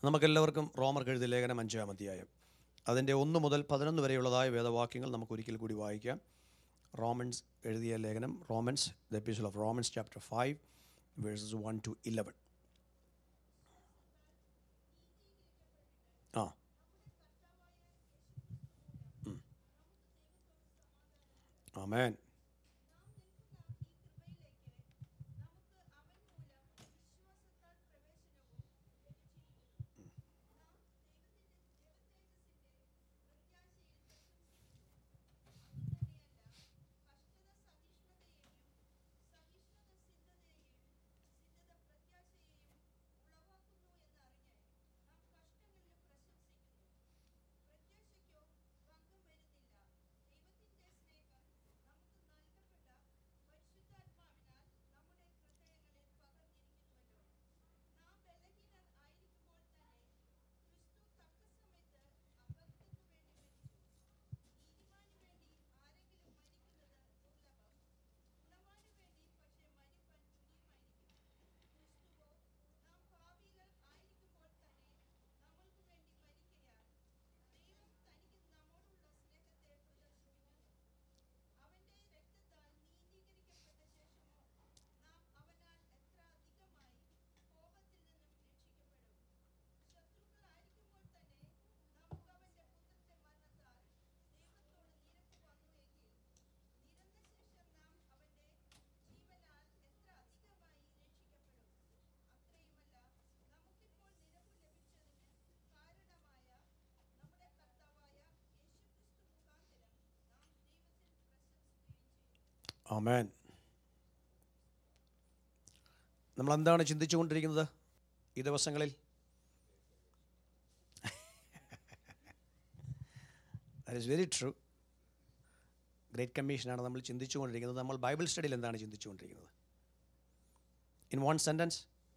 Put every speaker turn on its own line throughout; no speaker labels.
നമുക്കെല്ലാവർക്കും റോമർക്ക് എഴുതിയ ലേഖനം അഞ്ചാം അധ്യായം അതിൻ്റെ ഒന്ന് മുതൽ പതിനൊന്ന് വരെയുള്ളതായ വേദവാക്യങ്ങൾ നമുക്ക് ഒരിക്കൽ കൂടി വായിക്കാം റോമൻസ് എഴുതിയ ലേഖനം Romans the episode of Romans chapter five verses one to eleven ആ ഉം. ആമേൻ ആമേൻ നമ്മൾ എന്താണ് ചിന്തിച്ചുകൊണ്ടിരിക്കുന്നത് ഈ ദിവസങ്ങളിൽ that is very true great കമ്മീഷനാണ് നമ്മൾ ചിന്തിച്ചുകൊണ്ടിരിക്കുന്നത് നമ്മൾ ബൈബിൾ സ്റ്റഡിയിൽ എന്താണ് ചിന്തിച്ചുകൊണ്ടിരിക്കുന്നത് in one sentence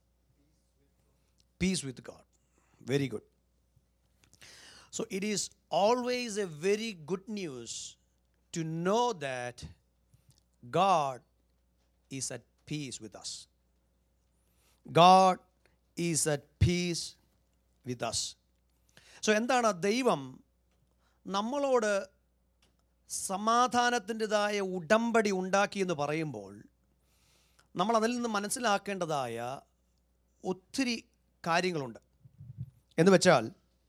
peace with God very good so it is always a very good news to know that God is at peace with us. God is at peace with us. So എന്താണ് ദൈവം നമ്മളോട് സമാധാനത്തിൻ്റെതായ ഉടമ്പടി ഉണ്ടാക്കി എന്ന് പറയുമ്പോൾ നമ്മൾ അതിൽ നിന്ന് മനസ്സിലാക്കേണ്ടതായ ഒത്തിരി കാര്യങ്ങളുണ്ട് എന്ന് വെച്ചാൽ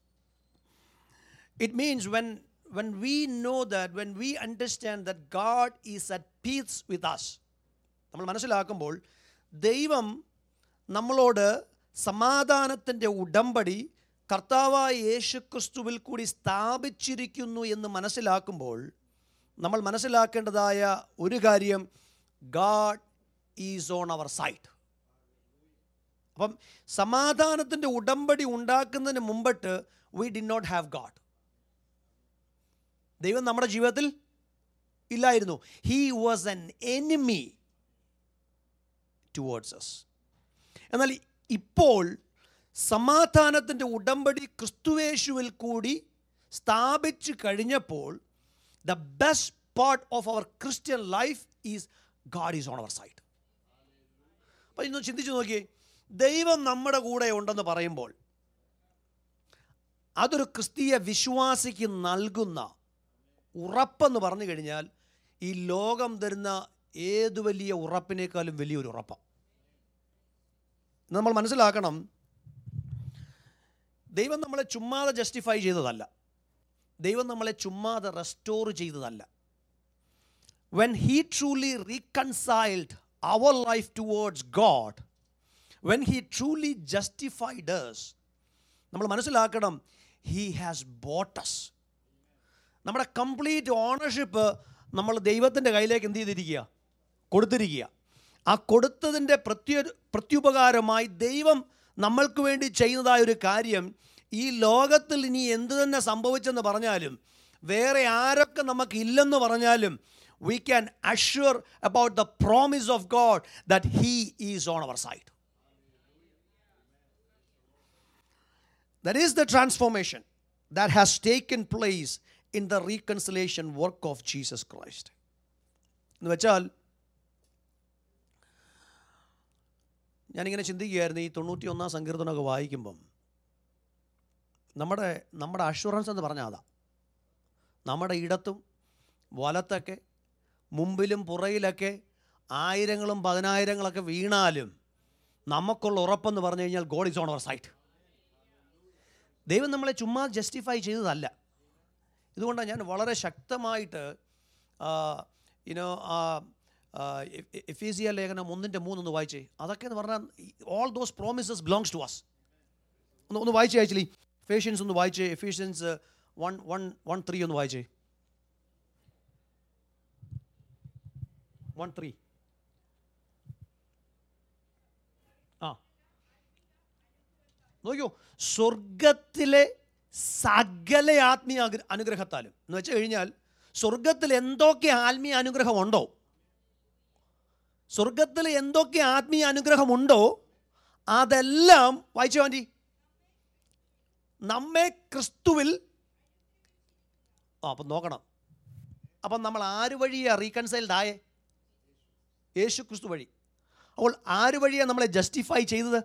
it means when when we know that when we understand that god is at peace with us നമ്മൾ മനസ്സിലാക്കുമ്പോൾ ദൈവം നമ്മളോട് സമാധാനത്തിൻ്റെ ഉടമ്പടി കർത്താവായ യേശുക്രിസ്തുവിൽ കൂടി സ്ഥാപിച്ചിരിക്കുന്നു എന്ന് മനസ്സിലാക്കുമ്പോൾ നമ്മൾ മനസ്സിലാക്കേണ്ടതായ ഒരു കാര്യം God is on our side അപ്പം സമാധാനത്തിൻ്റെ ഉടമ്പടി ഉണ്ടാക്കുന്നതിന് മുമ്പിട്ട് we did not have God ദൈവം നമ്മുടെ ജീവിതത്തിൽ ഇല്ലായിരുന്നു he was an enemy towards us എന്നാൽ ഇപ്പോൾ സമാധാനത്തിൻ്റെ ഉടമ്പടി ക്രിസ്തുവേശുവിൽ കൂടി സ്ഥാപിച്ചു കഴിഞ്ഞപ്പോൾ the best part of our Christian life is God is on our side അപ്പം ഇന്ന് ചിന്തിച്ചു നോക്കിയേ ദൈവം നമ്മുടെ കൂടെ ഉണ്ടെന്ന് പറയുമ്പോൾ അതൊരു ക്രിസ്തീയ വിശ്വാസിക്ക് നൽകുന്ന ഉറപ്പെന്ന് പറഞ്ഞു കഴിഞ്ഞാൽ ഈ ലോകം തരുന്ന ഏത് വലിയ ഉറപ്പിനേക്കാളും വലിയൊരു ഉറപ്പാണ് നമ്മൾ മനസ്സിലാക്കണം ദൈവം നമ്മളെ ചുമ്മാതെ ജസ്റ്റിഫൈ ചെയ്തതല്ല ദൈവം നമ്മളെ ചുമ്മാതെ റെസ്റ്റോർ ചെയ്തതല്ല when he truly reconciled our life towards God when he truly justified us നമ്മൾ മനസ്സിലാക്കണം ഹീ ഹാസ് ബോട്ടസ് നമ്മുടെ കംപ്ലീറ്റ് ഓണർഷിപ്പ് നമ്മൾ ദൈവത്തിൻ്റെ കയ്യിലേക്ക് എന്ത് ചെയ്തിരിക്കുക കൊടുത്തിരിക്കുക ആ കൊടുത്തതിൻ്റെ പ്രത്യ പ്രത്യുപകാരമായി ദൈവം നമ്മൾക്ക് വേണ്ടി ചെയ്യുന്നതായ ഒരു കാര്യം ഈ ലോകത്തിൽ ഇനി എന്തു തന്നെ സംഭവിച്ചെന്ന് പറഞ്ഞാലും വേറെ ആരൊക്കെ നമുക്ക് ഇല്ലെന്ന് പറഞ്ഞാലും we can assure about the promise of God that he is on our side That is the transformation that has taken place in the reconciliation work of Jesus Christ. എന്ന് വെച്ചാൽ ഞാനിങ്ങനെ ചിന്തിക്കുകയായിരുന്നു ഈ തൊണ്ണൂറ്റി ഒന്നാം സങ്കീർത്തനമൊക്കെ വായിക്കുമ്പം നമ്മുടെ നമ്മുടെ അഷുറൻസ് എന്ന് പറഞ്ഞാൽ അതാ നമ്മുടെ ഇടത്തും വലത്തൊക്കെ മുമ്പിലും പുറയിലൊക്കെ ആയിരങ്ങളും പതിനായിരങ്ങളൊക്കെ വീണാലും നമുക്കുള്ള ഉറപ്പെന്ന് പറഞ്ഞു കഴിഞ്ഞാൽ God is on our side ദൈവം നമ്മളെ ചുമ്മാ ജസ്റ്റിഫൈ ചെയ്തതല്ല ഇതുകൊണ്ടാണ് ഞാൻ വളരെ ശക്തമായിട്ട് യുനോ എഫീസിയ ലേഖനം ഒന്നിൻ്റെ മൂന്നൊന്ന് വായിച്ചേ അതൊക്കെ എന്ന് പറഞ്ഞാൽ all those promises belongs to us ഒന്ന് ഒന്ന് വായിച്ചേ ആക്ച്വലി എഫേഷ്യൻസ് ഒന്ന് വായിച്ചേ Ephesians one one one three ഒന്ന് വായിച്ചേ വൺ ത്രീ ആ നോക്കിയോ സ്വർഗത്തിലെ സകല ആത്മീയ അഗ്ര- അനുഗ്രഹത്താലും എന്ന് വെച്ച് കഴിഞ്ഞാൽ സ്വർഗത്തിൽ എന്തൊക്കെ ആത്മീയ അനുഗ്രഹമുണ്ടോ സ്വർഗത്തിൽ എന്തൊക്കെ ആത്മീയ അനുഗ്രഹമുണ്ടോ അതെല്ലാം വായിച്ചു ആൻറ്റി നമ്മെ ക്രിസ്തുവിൽ ആ അപ്പം നോക്കണം അപ്പം നമ്മൾ ആര് വഴിയാണ് റീകൺസൈൽഡ് ആയേ യേശു ക്രിസ്തു വഴി അപ്പോൾ ആര് വഴിയാണ് നമ്മളെ ജസ്റ്റിഫൈ ചെയ്തത്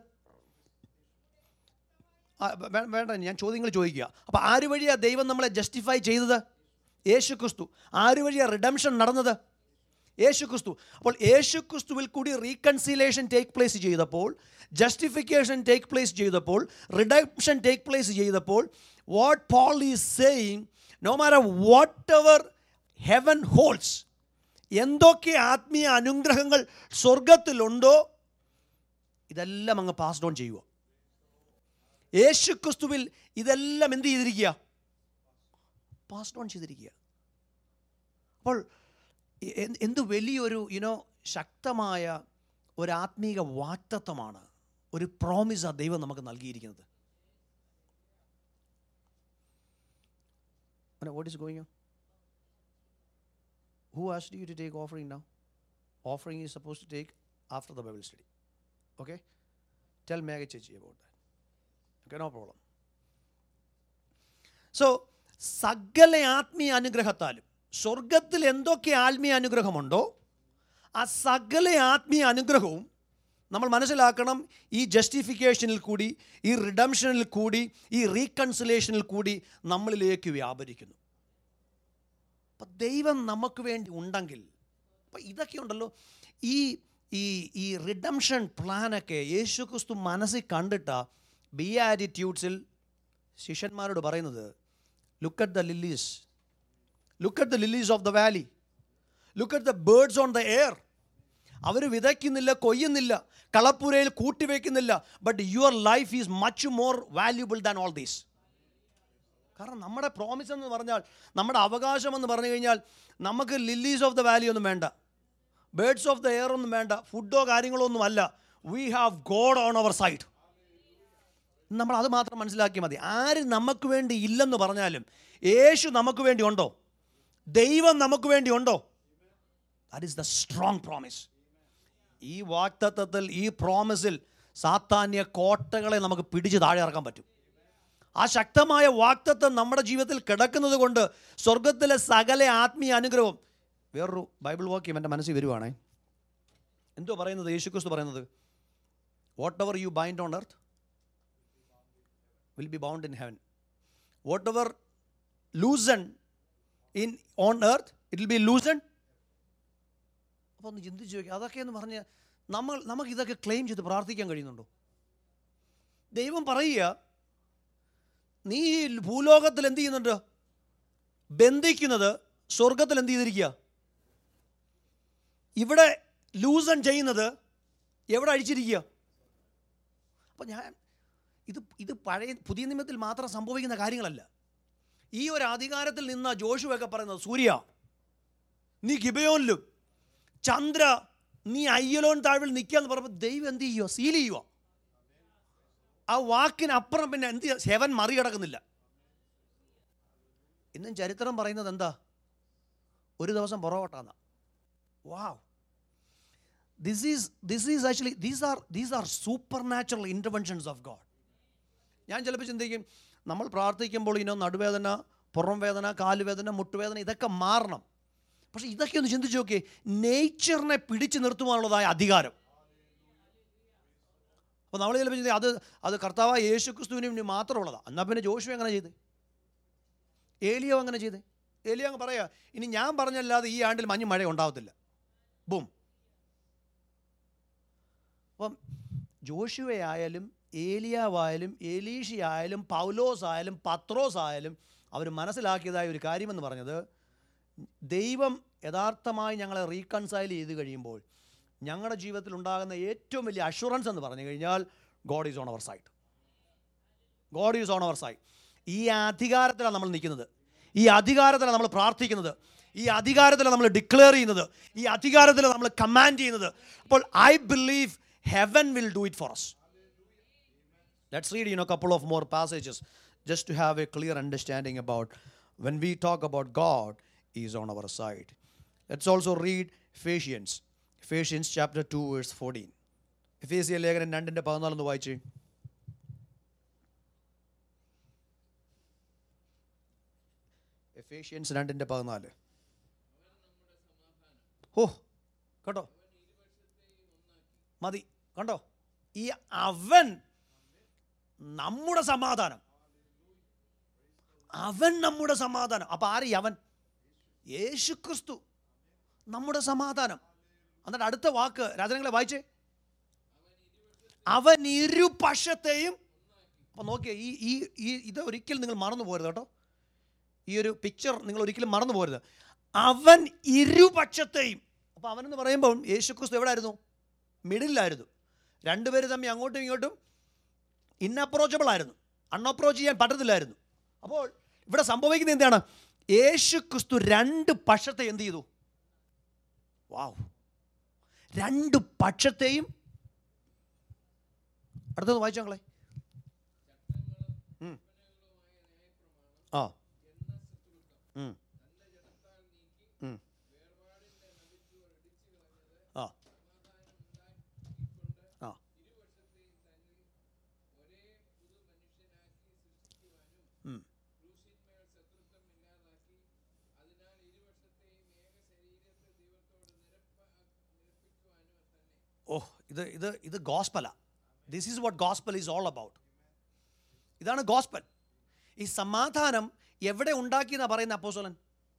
ആ, വേ- വേണ്ട ഞാൻ ചോദ്യങ്ങൾ ചോദിക്കുക അപ്പോൾ ആര് വഴിയാണ് ദൈവം നമ്മളെ ജസ്റ്റിഫൈ ചെയ്തത് യേശു ക്രിസ്തു ആര് വഴിയാണ് റിഡംഷൻ നടന്നത് യേശു ക്രിസ്തു അപ്പോൾ യേശു ക്രിസ്തുവിൽ കൂടി റീകൺസിലേഷൻ ടേക്ക് പ്ലേസ് ചെയ്തപ്പോൾ ജസ്റ്റിഫിക്കേഷൻ ടേക്ക് പ്ലേസ് ചെയ്തപ്പോൾ റിഡംഷൻ ടേക്ക് പ്ലേസ് ചെയ്തപ്പോൾ what Paul is saying no matter whatever heaven holds എന്തൊക്കെ ആത്മീയ അനുഗ്രഹങ്ങൾ സ്വർഗത്തിലുണ്ടോ ഇതെല്ലാം അങ്ങ് പാസ് ഡോൺ ചെയ്യുക യേശു ക്രിസ്തുവിൽ ഇതെല്ലാം എന്ത് ചെയ്തിരിക്കുക പാസ് ഡോൺ ചെയ്തിരിക്കുക അപ്പോൾ എ- എന്ത് എന്ത് വലിയൊരു യുനോ ശക്തമായ ഒരു ആത്മീക വാക്തത്വമാണ് ഒരു പ്രോമിസാണ് ദൈവം നമുക്ക് നൽകിയിരിക്കുന്നത് what is going Who asked you to take offering now? Offering is supposed to take after the Bible study. Okay? Tell Mega Chechi about that. Okay, no problem. So സകല ആത്മീയ അനുഗ്രഹത്താലും സ്വർഗത്തിൽ എന്തൊക്കെ ആത്മീയ അനുഗ്രഹമുണ്ടോ ആ സകല ആത്മീയ അനുഗ്രഹവും നമ്മൾ മനസ്സിലാക്കണം ഈ ജസ്റ്റിഫിക്കേഷനിൽ കൂടി ഈ റിഡംഷനിൽ കൂടി ഈ റീകൺസിലേഷനിൽ കൂടി നമ്മളിലേക്ക് വ്യാപരിക്കുന്നു അപ്പം ദൈവം നമുക്ക് വേണ്ടി ഉണ്ടെങ്കിൽ അപ്പം ഇതൊക്കെ ഉണ്ടല്ലോ ഈ ഈ ഈ റിഡംഷൻ പ്ലാനൊക്കെ യേശു ക്രിസ്തു മനസ്സിൽ കണ്ടിട്ട ബി ആറ്റിറ്റ്യൂഡ്സിൽ ശിഷ്യന്മാരോട് പറയുന്നത് look at the lilies look at the lilies of the valley look at the birds on the air അവർ വിതയ്ക്കുന്നില്ല കൊയ്യുന്നില്ല കളപ്പുരയിൽ കൂട്ടിവെക്കുന്നില്ല but your life is much more valuable than all these കാരണം നമ്മുടെ പ്രോമിസ് എന്ന് പറഞ്ഞാൽ നമ്മുടെ അവകാശം എന്ന് പറഞ്ഞു കഴിഞ്ഞാൽ നമുക്ക് ലില്ലീസ് ഓഫ് ദ വാലി ഒന്നും വേണ്ട ബേർഡ്സ് ഓഫ് ദ എയർ ഒന്നും വേണ്ട ഫുഡോ കാര്യങ്ങളോ ഒന്നും അല്ല we have God on our side നമ്മൾ അത് മാത്രം മനസ്സിലാക്കിയാൽ മതി ആര് നമുക്ക് വേണ്ടി ഇല്ലെന്ന് പറഞ്ഞാലും യേശു നമുക്ക് വേണ്ടി ഉണ്ടോ ദൈവം നമുക്ക് വേണ്ടി ഉണ്ടോ that is the strong promise ഈ വാക്തത്വത്തിൽ ഈ പ്രോമിസിൽ സാത്താന്യ കോട്ടകളെ നമുക്ക് പിടിച്ച് താഴെ ഇറക്കാൻ പറ്റും ആ ശക്തമായ വാക്തത്വം നമ്മുടെ ജീവിതത്തിൽ കിടക്കുന്നത് കൊണ്ട് സ്വർഗത്തിലെ സകല ആത്മീയ അനുഗ്രഹം വേറൊരു ബൈബിൾ വാക്യം എൻ്റെ മനസ്സിൽ വരുവാണേ എന്തോ പറയുന്നത് യേശുക്രിസ്തു പറയുന്നത് whatever you bind on earth will be bound in heaven whatever loosen in on earth it will be loosen അപ്പോൾ ഒന്ന് ചിന്തിച്ച് നോക്കി അതൊക്കെ എന്ന് പറഞ്ഞ് നമ്മൾ നമുക്ക് ഇതൊക്കെ ക്ലെയിം ചെയ്ത് പ്രാർത്ഥിക്കാൻ കഴിയുന്നുണ്ടോ ദൈവം പറയുക നീ ഈ ഭൂലോകത്തിൽ എന്ത് ചെയ്യുന്നുണ്ട് ബന്ധിക്കുന്നത് സ്വർഗത്തിൽ എന്ത് ചെയ്തിരിക്കുക ഇവിടെ ലൂസൺ ചെയ്യുന്നത് എവിടെ അഴിച്ചിരിക്കുക അപ്പം ഞാൻ ഇത് ഇത് പഴയ പുതിയ നിയമത്തിൽ മാത്രം സംഭവിക്കുന്ന കാര്യങ്ങളല്ല ഈ ഒരു അധികാരത്തിൽ നിന്ന ജോഷുവൊക്കെ പറയുന്നത് സൂര്യ നീ ഗിബയോനിലും ചന്ദ്ര നീ അയ്യലോൻ താഴ്വിൽ നിൽക്കുക എന്ന് പറയുമ്പോൾ ദൈവം എന്ത് ചെയ്യുക സീൽ ചെയ്യുക ആ വാക്കിനപ്പുറം പിന്നെ എന്ത് ചെയ്യുക? ഹെവൻ മറികടക്കുന്നില്ല ഇന്നും ചരിത്രം പറയുന്നത് എന്താ ഒരു ദിവസം പുറകോട്ടാന്ന wow this is this is actually these are these are supernatural interventions of God ഞാൻ ചിലപ്പോൾ ചിന്തിക്കും നമ്മൾ പ്രാർത്ഥിക്കുമ്പോൾ ഇനോ നടുവേദന പുറം വേദന കാലുവേദന മുട്ടുവേദന ഇതൊക്കെ മാറണം പക്ഷേ ഇതൊക്കെ ഒന്ന് ചിന്തിച്ച് നോക്കിയേ നേച്ചറിനെ പിടിച്ചു നിർത്തുവാനുള്ളതായ അധികാരം അപ്പോൾ നമ്മൾ ചിലപ്പോൾ ചിന്തിക്കും, അത് അത് കർത്താവ് യേശു ക്രിസ്തുവിന് വേണ്ടി മാത്രമുള്ളതാണ് എന്നാൽ പിന്നെ ജോഷു എങ്ങനെ ചെയ്ത് ഏലിയോ അങ്ങനെ ചെയ്ത് ഏലിയോ അങ്ങ് പറയാ ഇനി ഞാൻ പറഞ്ഞല്ലാതെ ഈ ആണ്ടിൽ മഞ്ഞ് മഴ ഉണ്ടാവത്തില്ല ബും അപ്പം ജോഷുവയായാലും ഏലിയാവായാലും ഏലീഷയായാലും പൗലോസ് ആയാലും പത്രോസ് ആയാലും അവർ മനസ്സിലാക്കിയതായ ഒരു കാര്യമെന്ന് പറഞ്ഞത് ദൈവം യഥാർത്ഥമായി ഞങ്ങളെ റീകൺസൈൽ ചെയ്ത് കഴിയുമ്പോൾ ഞങ്ങളുടെ ജീവിതത്തിൽ ഉണ്ടാകുന്ന ഏറ്റവും വലിയ അഷുറൻസ് എന്ന് പറഞ്ഞു കഴിഞ്ഞാൽ God is on our side God is on our side ഈ അധികാരത്തിലാണ് നമ്മൾ നിൽക്കുന്നത് ഈ അധികാരത്തിലാണ് നമ്മൾ പ്രാർത്ഥിക്കുന്നത് ഈ അധികാരത്തിലാണ് നമ്മൾ ഡിക്ലെയർ ചെയ്യുന്നത് ഈ അധികാരത്തിലാണ് നമ്മൾ കമാൻഡ് ചെയ്യുന്നത് അപ്പോൾ I believe heaven will do it for us Let's read, you know, a couple of more passages just to have a clear understanding about when we talk about God is on our side. Let's also read Ephesians. Ephesians chapter 2, verse 14. എഫേസിയ ലേഖനം രണ്ടിൻ്റെ പതിനാലൊന്ന് വായിച്ച് Ephesians രണ്ടിൻ്റെ പതിനാല് ഓ കേട്ടോ മതി കണ്ടോ ഈ അവൻ നമ്മുടെ സമാധാനം അവൻ നമ്മുടെ സമാധാനം അപ്പൊ ആര് ഈ അവൻ യേശു ക്രിസ്തു നമ്മുടെ സമാധാനം എന്നിട്ട് അടുത്ത വാക്ക് രാജനങ്ങളെ വായിച്ചേ അവൻ ഇരുപക്ഷത്തെയും അപ്പൊ നോക്കിയേ ഈ ഈ ഈ ഇത് ഒരിക്കലും നിങ്ങൾ മറന്നു പോരുത് കേട്ടോ ഈ ഒരു പിക്ചർ നിങ്ങൾ ഒരിക്കലും മറന്നു പോരുത് അവൻ ഇരുപക്ഷത്തെയും അപ്പൊ അവനെന്ന് പറയുമ്പോൾ യേശു ക്രിസ്തു എവിടെ ആയിരുന്നു മിഡിലായിരുന്നു രണ്ടുപേര് തമ്മിൽ അങ്ങോട്ടും ഇങ്ങോട്ടും ഇന്നപ്രോച്ചബിൾ ആയിരുന്നു അൺഅപ്രോച്ച് ചെയ്യാൻ പറ്റത്തില്ലായിരുന്നു അപ്പോൾ ഇവിടെ സംഭവിക്കുന്നത് എന്താണ് യേശു ക്രിസ്തു രണ്ട് പക്ഷത്തെ എന്ത് ചെയ്തു വാവ് രണ്ട് പക്ഷത്തെയും അടുത്തത് വായിച്ചോ ഞങ്ങളെ ഉം. ആ ഉം. ഉം. ആ ആ ഉം. ഓ ഇത് ഇത് ഇത് gospel this is what gospel is all about ഇതാണ് ഗോസ്പൽ ഈ സമാധാനം എവിടെ ഉണ്ടാക്കിയെന്നാ പറയുന്ന അപ്പോസോലൻ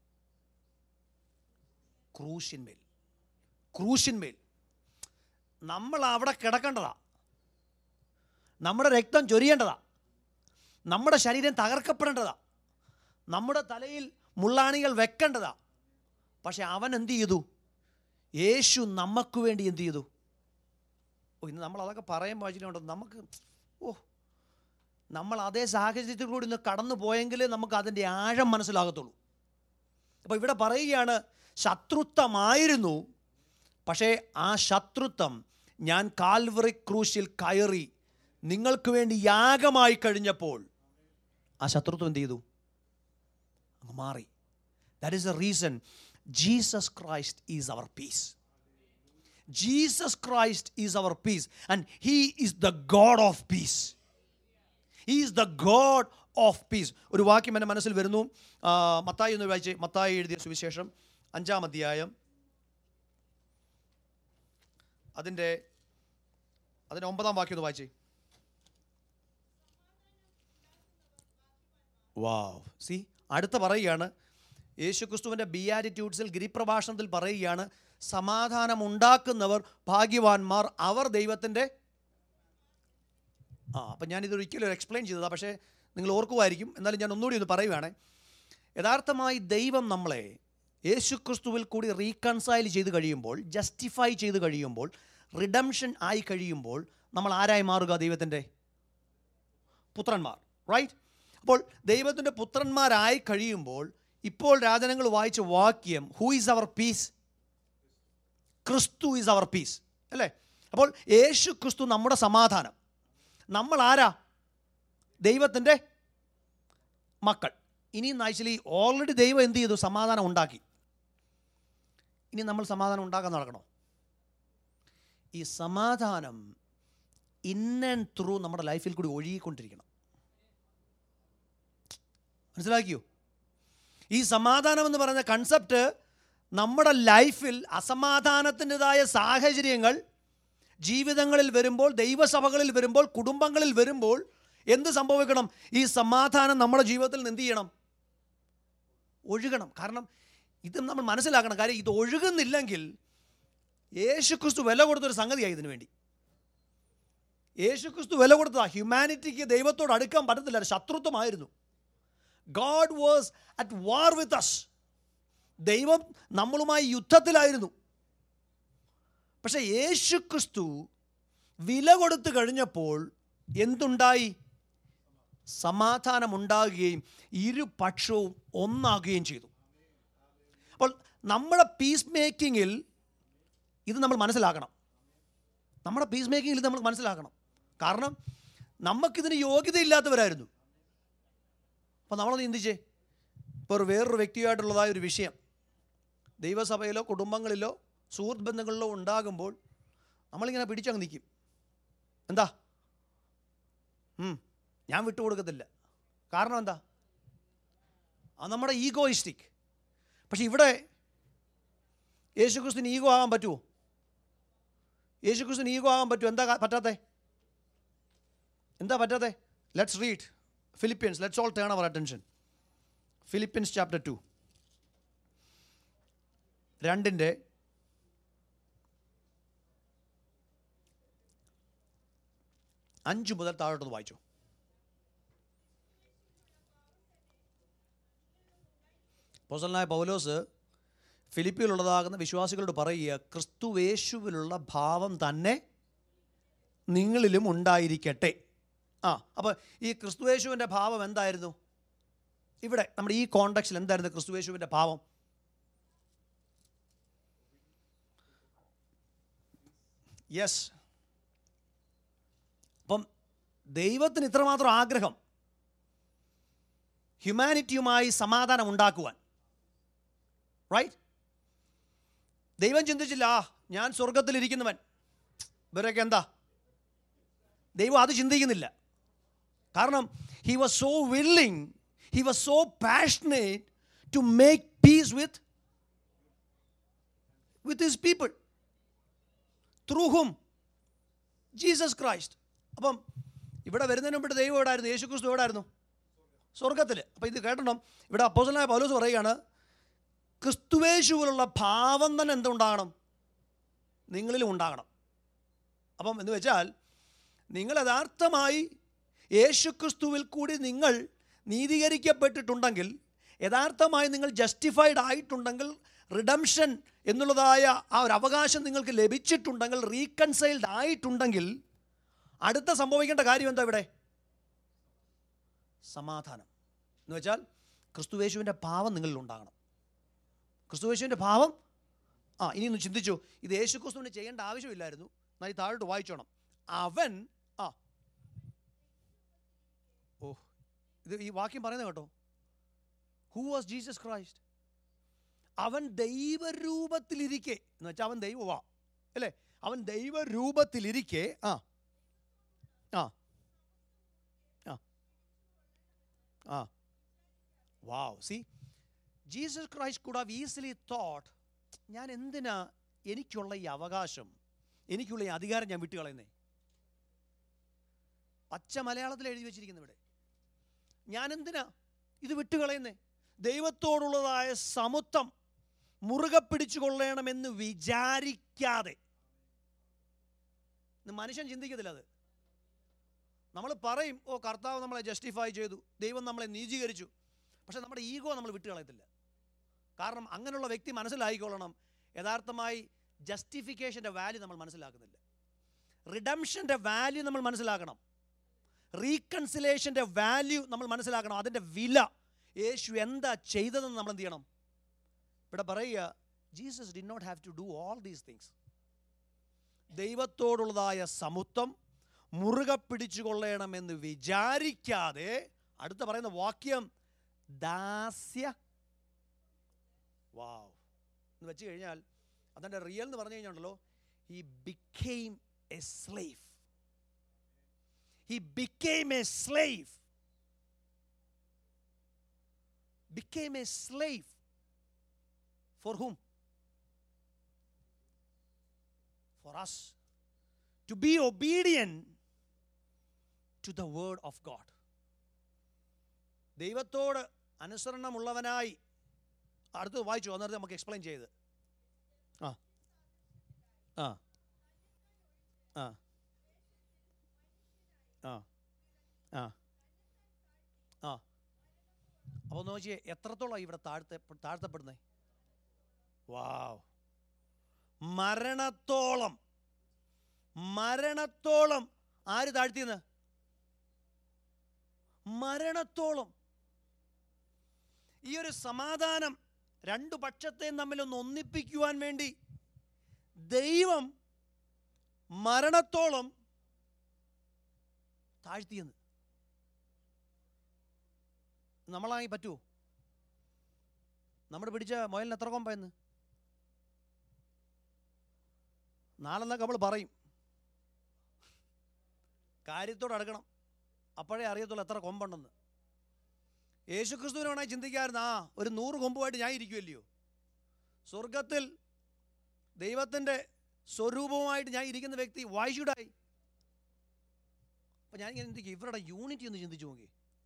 ക്രൂശിന്മേൽ ക്രൂശിന്മേൽ നമ്മൾ അവിടെ കിടക്കേണ്ടതാ നമ്മുടെ രക്തം ചൊരിയേണ്ടതാ നമ്മുടെ ശരീരം തകർക്കപ്പെടേണ്ടതാ നമ്മുടെ തലയിൽ മുള്ളാണികൾ വെക്കേണ്ടതാ പക്ഷെ അവൻ എന്ത് ചെയ്തു യേശു നമുക്ക് വേണ്ടി എന്ത് ചെയ്തു ഓ ഇന്ന് നമ്മൾ അതൊക്കെ പറയുമ്പോൾ വായിച്ചിട്ടുണ്ടോ നമുക്ക് ഓ നമ്മൾ അതേ സാഹചര്യത്തിൽ കൂടി ഇന്ന് കടന്നു പോയെങ്കിലേ നമുക്ക് അതിൻ്റെ ആഴം മനസ്സിലാകത്തുള്ളൂ അപ്പോൾ ഇവിടെ പറയുകയാണ് ശത്രുത്വമായിരുന്നു പക്ഷേ ആ ശത്രുത്വം ഞാൻ കാൽവറി ക്രൂശിൽ കയറി നിങ്ങൾക്ക് വേണ്ടി യാഗമായി കഴിഞ്ഞപ്പോൾ ആ ശത്രുത്വം എന്ത് ചെയ്തു അങ്ങ് മാറി that is a reason Jesus Christ is our peace Jesus Christ is our peace and he is the God of peace he is the God of peace ഒരു വാക്യം എൻ്റെ മനസ്സിൽ വരുന്നു ആ, മത്തായി എന്ന് വായിച്ച് മത്തായി എഴുതിയ സുവിശേഷം അഞ്ചാം അധ്യായം അതിൻ്റെ അതിൻ്റെ ഒമ്പതാം വാക്യം ഒന്ന് വായിച്ചേ വാവ് സി അടുത്ത പറയുകയാണ് യേശു ക്രിസ്തുവിൻ്റെ ബിയാരിറ്റ്യൂഡ്സിൽ ഗിരിപ്രഭാഷണത്തിൽ പറയുകയാണ് സമാധാനം ഉണ്ടാക്കുന്നവർ ഭാഗ്യവാന്മാർ അവർ ദൈവത്തിൻ്റെ ആ അപ്പം ഞാനിത് ഒരിക്കലും എക്സ്പ്ലെയിൻ ചെയ്തതാണ് പക്ഷേ നിങ്ങൾ ഓർക്കുമായിരിക്കും എന്നാലും ഞാൻ ഒന്നുകൂടി ഒന്ന് പറയുവാണ് യഥാർത്ഥമായി ദൈവം നമ്മളെ യേശു ക്രിസ്തുവിൽ കൂടി റീകൺസൈൽ ചെയ്ത് കഴിയുമ്പോൾ ജസ്റ്റിഫൈ ചെയ്ത് കഴിയുമ്പോൾ റിഡംഷൻ ആയി കഴിയുമ്പോൾ നമ്മൾ ആരായി മാറുക ദൈവത്തിൻ്റെ പുത്രന്മാർ റൈറ്റ് അപ്പോൾ ദൈവത്തിൻ്റെ പുത്രന്മാരായി കഴിയുമ്പോൾ ഇപ്പോൾ രാജനങ്ങൾ വായിച്ച വാക്യം ഹൂ ഈസ് അവർ പീസ് ക്രിസ്തു ഈസ് അവർ പീസ് അല്ലേ അപ്പോൾ യേശു ക്രിസ്തു നമ്മുടെ സമാധാനം നമ്മൾ ആരാ ദൈവത്തിൻ്റെ മക്കൾ ഇനി ആക്ച്വലി ഓൾറെഡി ദൈവം എന്ത് ചെയ്തു സമാധാനം ഉണ്ടാക്കി ഇനി നമ്മൾ സമാധാനം ഉണ്ടാക്കാൻ നടക്കണോ ഈ സമാധാനം ഇൻ ആൻഡ് ത്രൂ നമ്മുടെ ലൈഫിൽ കൂടി ഒഴുകിക്കൊണ്ടിരിക്കണം മനസ്സിലാക്കിയോ ഈ സമാധാനം എന്ന് പറയുന്ന കൺസെപ്റ്റ് നമ്മുടെ ലൈഫിൽ അസമാധാനത്തിൻ്റെതായ സാഹചര്യങ്ങൾ ജീവിതങ്ങളിൽ വരുമ്പോൾ ദൈവസഭകളിൽ വരുമ്പോൾ കുടുംബങ്ങളിൽ വരുമ്പോൾ എന്ത് സംഭവിക്കണം ഈ സമാധാനം നമ്മുടെ ജീവിതത്തിൽ നിന്ന് എന്ത് ചെയ്യണം ഒഴുകണം കാരണം ഇത് നമ്മൾ മനസ്സിലാക്കണം കാര്യം ഇത് ഒഴുകുന്നില്ലെങ്കിൽ യേശുക്രിസ്തു വില കൊടുത്തൊരു സംഗതിയായി ഇതിനു വേണ്ടി യേശുക്രിസ്തു വില കൊടുത്തതാ ഹ്യൂമാനിറ്റിക്ക് ദൈവത്തോട് അടുക്കാൻ പറ്റത്തില്ല ശത്രുത്വമായിരുന്നു God was at war with us ദൈവം നമ്മളുമായി യുദ്ധത്തിലായിരുന്നു പക്ഷേ യേശുക്രിസ്തു വില കൊടുത്തു കഴിഞ്ഞപ്പോൾ എന്തുണ്ടായി സമാധാനമുണ്ടാകുകയും ഇരുപക്ഷവും ഒന്നാകുകയും ചെയ്തു അപ്പോൾ നമ്മുടെ പീസ് മേക്കിങ്ങിൽ ഇത് നമ്മൾ മനസ്സിലാക്കണം നമ്മുടെ പീസ് മേക്കിങ്ങിൽ ഇത് നമ്മൾ മനസ്സിലാക്കണം കാരണം നമുക്കിതിന് യോഗ്യതയില്ലാത്തവരായിരുന്നു അപ്പോൾ നമ്മളൊന്ന് ചിന്തിച്ചേ ഇപ്പോൾ ഒരു വേറൊരു വ്യക്തിയായിട്ടുള്ളതായ ഒരു വിഷയം ദൈവസഭയിലോ കുടുംബങ്ങളിലോ സുഹൃത്ത് ബന്ധങ്ങളിലോ ഉണ്ടാകുമ്പോൾ നമ്മളിങ്ങനെ പിടിച്ചങ്ങ് നിൽക്കും എന്താ ഉം, ഞാൻ വിട്ടുകൊടുക്കത്തില്ല കാരണം എന്താ അത് നമ്മുടെ ഈഗോയിസ്റ്റിക് പക്ഷെ ഇവിടെ യേശുക്രിസ്തുവിന് ഈഗോ ആകാൻ പറ്റുമോ യേശുക്രിസ്തുവിന് ഈഗോ ആകാൻ പറ്റുമോ എന്താ കാ- പറ്റാത്തെ എന്താ പറ്റാത്തെ let's read Philippians let's all turn our attention Philippians chapter two രണ്ടിൻ്റെ അഞ്ച് മുതൽ താഴോട്ടത് വായിച്ചു പോസലനായ പൗലോസ് ഫിലിപ്പിയിലുള്ളതാകുന്ന വിശ്വാസികളോട് പറയുക ക്രിസ്തുവേശുവിലുള്ള ഭാവം തന്നെ നിങ്ങളിലും ഉണ്ടായിരിക്കട്ടെ ആ അപ്പോൾ ഈ ക്രിസ്തുവേശുവിൻ്റെ ഭാവം എന്തായിരുന്നു ഇവിടെ നമ്മുടെ ഈ കോണ്ടക്സ്റ്റിൽ എന്തായിരുന്നു ക്രിസ്തുവേശുവിൻ്റെ ഭാവം യെസ് അപ്പം ദൈവത്തിന് ഇത്രമാത്രം ആഗ്രഹം ഹ്യൂമാനിറ്റിയുമായി സമാധാനം ഉണ്ടാക്കുവാൻ റൈറ്റ് ദൈവം ചിന്തിച്ചില്ല ആ ഞാൻ സ്വർഗത്തിലിരിക്കുന്നവൻ ഇവരൊക്കെ എന്താ ദൈവം അത് ചിന്തിക്കുന്നില്ല കാരണം he was so willing he was so passionate to make peace with with his people through whom Jesus Christ അപ്പം ഇവിടെ വരുന്നതിന് മുമ്പ് ദൈവം എവിടായിരുന്നു യേശു ക്രിസ്തു എവിടായിരുന്നു സ്വർഗത്തിൽ അപ്പോൾ ഇത് കേട്ടണം ഇവിടെ അപ്പോസലായ പൗലോസ് പറയുകയാണ് ക്രിസ്തുവേശുവിലുള്ള ഭാവം തന്നെ എന്തുണ്ടാകണം നിങ്ങളിലും ഉണ്ടാകണം അപ്പം എന്ന് വെച്ചാൽ നിങ്ങൾ യഥാർത്ഥമായി യേശുക്രിസ്തുവിൽ കൂടി നിങ്ങൾ നീതീകരിക്കപ്പെട്ടിട്ടുണ്ടെങ്കിൽ യഥാർത്ഥമായി നിങ്ങൾ ജസ്റ്റിഫൈഡ് ആയിട്ടുണ്ടെങ്കിൽ റിഡംഷൻ എന്നുള്ളതായ ആ ഒരു അവകാശം നിങ്ങൾക്ക് ലഭിച്ചിട്ടുണ്ടെങ്കിൽ റീകൺസൈൽഡ് ആയിട്ടുണ്ടെങ്കിൽ അടുത്ത സംഭവിക്കേണ്ട കാര്യം എന്താ ഇവിടെ സമാധാനം എന്ന് വെച്ചാൽ ക്രിസ്തുവേശുവിൻ്റെ ഭാവം നിങ്ങളിൽ ഉണ്ടാകണം ക്രിസ്തുവേശുവിൻ്റെ ഭാവം ആ ഇനി ഒന്ന് ചിന്തിച്ചു ഇത് യേശു ക്രിസ്തുവിന് ചെയ്യേണ്ട ആവശ്യമില്ലായിരുന്നു എന്നാൽ ഈ താഴോട്ട് വായിച്ചോണം അവൻ ആ ഓ ഇത് ഈ വാക്യം പറയുന്നത് കേട്ടോ ഹൂ വാസ് ജീസസ് ക്രൈസ്റ്റ് അവൻ ദൈവരൂപത്തിലിരിക്കെ എന്ന് വെച്ചാൽ അവൻ ദൈവവാ അല്ലേ അവൻ ദൈവരൂപത്തിലിരിക്കെ ആ ആ ആ ആ wow see Jesus Christ could have easily thought ഞാൻ എന്തിനാ എനിക്കുള്ള ഈ അവകാശം എനിക്കുള്ള ഈ അധികാരം ഞാൻ വിട്ടുകളയുന്നേ പച്ച മലയാളത്തിൽ എഴുതി വെച്ചിരിക്കുന്നു ഇവിടെ ഞാൻ എന്തിനാ ഇത് വിട്ടുകളയുന്നേ ദൈവത്തോടുള്ളതായ സമത്വം മുറുകെ പിടിച്ചു കൊള്ളണമെന്ന് വിചാരിക്കാതെ ഇന്ന് മനുഷ്യൻ ചിന്തിക്കത്തില്ല അത് നമ്മൾ പറയും ഓ കർത്താവ് നമ്മളെ ജസ്റ്റിഫൈ ചെയ്തു ദൈവം നമ്മളെ നീതീകരിച്ചു പക്ഷെ നമ്മുടെ ഈഗോ നമ്മൾ വിട്ടുകളയത്തില്ല കാരണം അങ്ങനെയുള്ള വ്യക്തി മനസ്സിലായിക്കൊള്ളണം യഥാർത്ഥമായി ജസ്റ്റിഫിക്കേഷൻ്റെ വാല്യൂ നമ്മൾ മനസ്സിലാക്കുന്നില്ല റിഡംഷൻ്റെ വാല്യൂ നമ്മൾ മനസ്സിലാക്കണം റീകൺസിലേഷൻ്റെ വാല്യൂ നമ്മൾ മനസ്സിലാക്കണം അതിൻ്റെ വില യേശു എന്താ ചെയ്തതെന്ന് നമ്മൾ എന്ത് ചെയ്യണം ഇവിടെ പറയുക Jesus did not have to do all these things ദൈവത്തോടുള്ളതായ സമത്വം മുറുകെ പിടിച്ചുകൊള്ളണമെന്ന് വിചാരിക്കാതെ അടുത്ത പറയുന്ന വാക്യം ദാസ്യ വാവ് എന്ന് വെച്ച് കഴിഞ്ഞാൽ അതിൻ്റെ റിയൽ എന്ന് പറഞ്ഞു കഴിഞ്ഞാണല്ലോ he became a slave he became a slave became a slave for whom for us to be obedient to the word of God ദൈവത്തോട് അനുസരണമുള്ളവനായി അടുത്ത് വായിച്ചു അന്നേരത്തെ നമുക്ക് എക്സ്പ്ലെയിൻ ചെയ്ത് ആ ആ ആ ആ ആ ആ അപ്പോൾ നോക്കിയേ എത്രത്തോളം ഇവിടെ താഴ്ത്ത താഴ്ത്തപ്പെടുന്നേ വാവ് മരണത്തോളം മരണത്തോളം ആര് താഴ്ത്തിയെന്ന് മരണത്തോളം ഈ ഒരു സമാധാനം രണ്ടു പക്ഷത്തെയും തമ്മിലൊന്ന് ഒന്നിപ്പിക്കുവാൻ വേണ്ടി ദൈവം മരണത്തോളം താഴ്ത്തിയെന്ന് നമ്മളായി പറ്റുമോ നമ്മൾ പിടിച്ച മുയലിന് എത്ര കൊമ്പയെന്ന് നാളെന്നൊക്കെ നമ്മൾ പറയും കാര്യത്തോട് അടുക്കണം അപ്പോഴേ അറിയത്തുള്ളൂ എത്ര കൊമ്പുണ്ടെന്ന് യേശുക്രിസ്തുവിനെ വേണമെങ്കിൽ ചിന്തിക്കാമായിരുന്നു ആ ഒരു നൂറ് കൊമ്പുമായിട്ട് ഞാൻ ഇരിക്കുമല്ലയോ സ്വർഗത്തിൽ ദൈവത്തിൻ്റെ സ്വരൂപവുമായിട്ട് ഞാൻ ഇരിക്കുന്ന വ്യക്തി വായിച്ചൂടായി അപ്പം ഞാനിങ്ങനെ ചിന്തിക്കും ഇവരുടെ യൂണിറ്റി ഒന്ന് ചിന്തിച്ചു നോക്കി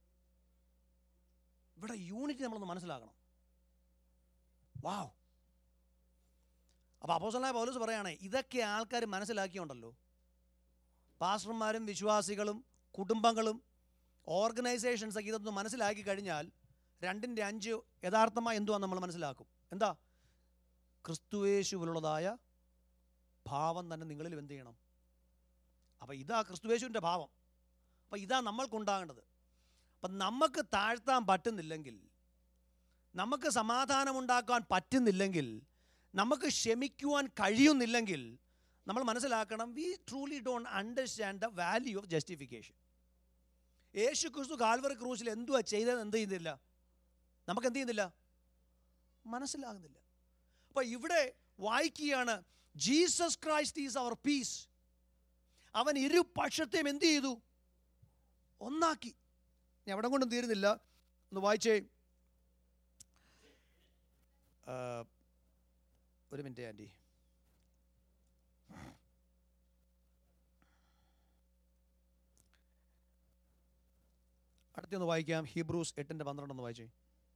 ഇവിടെ യൂണിറ്റി നമ്മളൊന്ന് മനസ്സിലാക്കണം വാവ് അപ്പോൾ അപ്പോസലായ പൗലോസ് പറയുകയാണേ ഇതൊക്കെ ആൾക്കാർ മനസ്സിലാക്കിയുണ്ടല്ലോ പാസ്റ്റർമാരും വിശ്വാസികളും കുടുംബങ്ങളും ഓർഗനൈസേഷൻസ് ഒക്കെ ഇതൊന്ന് മനസ്സിലാക്കി കഴിഞ്ഞാൽ രണ്ടിൻ്റെ അഞ്ച് യഥാർത്ഥമായി എന്തുവാ നമ്മൾ മനസ്സിലാക്കും എന്താ ക്രിസ്തുവേശുവിലുള്ളതായ ഭാവം തന്നെ നിങ്ങളിൽ എന്ത് ചെയ്യണം അപ്പോൾ ഇതാ ക്രിസ്തുവേശുവിൻ്റെ ഭാവം അപ്പോൾ ഇതാ നമ്മൾക്കുണ്ടാകേണ്ടത് അപ്പം നമുക്ക് താഴ്ത്താൻ പറ്റുന്നില്ലെങ്കിൽ നമുക്ക് സമാധാനമുണ്ടാക്കാൻ പറ്റുന്നില്ലെങ്കിൽ നമുക്ക് ക്ഷമിക്കുവാൻ കഴിയുന്നില്ലെങ്കിൽ നമ്മൾ മനസ്സിലാക്കണം we truly don't understand the value of justification യേശു ക്രിസ്തു കാൽവറി ക്രൂസിൽ എന്തുവാ ചെയ്തതെന്ന് എന്ത് ചെയ്യുന്നില്ല നമുക്ക് എന്ത് ചെയ്യുന്നില്ല മനസ്സിലാകുന്നില്ല അപ്പോൾ ഇവിടെ വായിക്കുകയാണ് Jesus Christ is our peace അവൻ ഇരു പക്ഷത്തെയും എന്ത് ചെയ്തു ഒന്നാക്കി ഞാൻ എവിടെ കൊണ്ടും തീരുന്നില്ല ഒന്ന് വായിച്ചേ ആ, ഒരു മിനിറ്റ് ആൻറ്റി അടുത്തൊന്ന് വായിക്കാം ഹീബ്രൂസ് എട്ടിൻ്റെ പന്ത്രണ്ടൊന്ന് വായിച്ചേ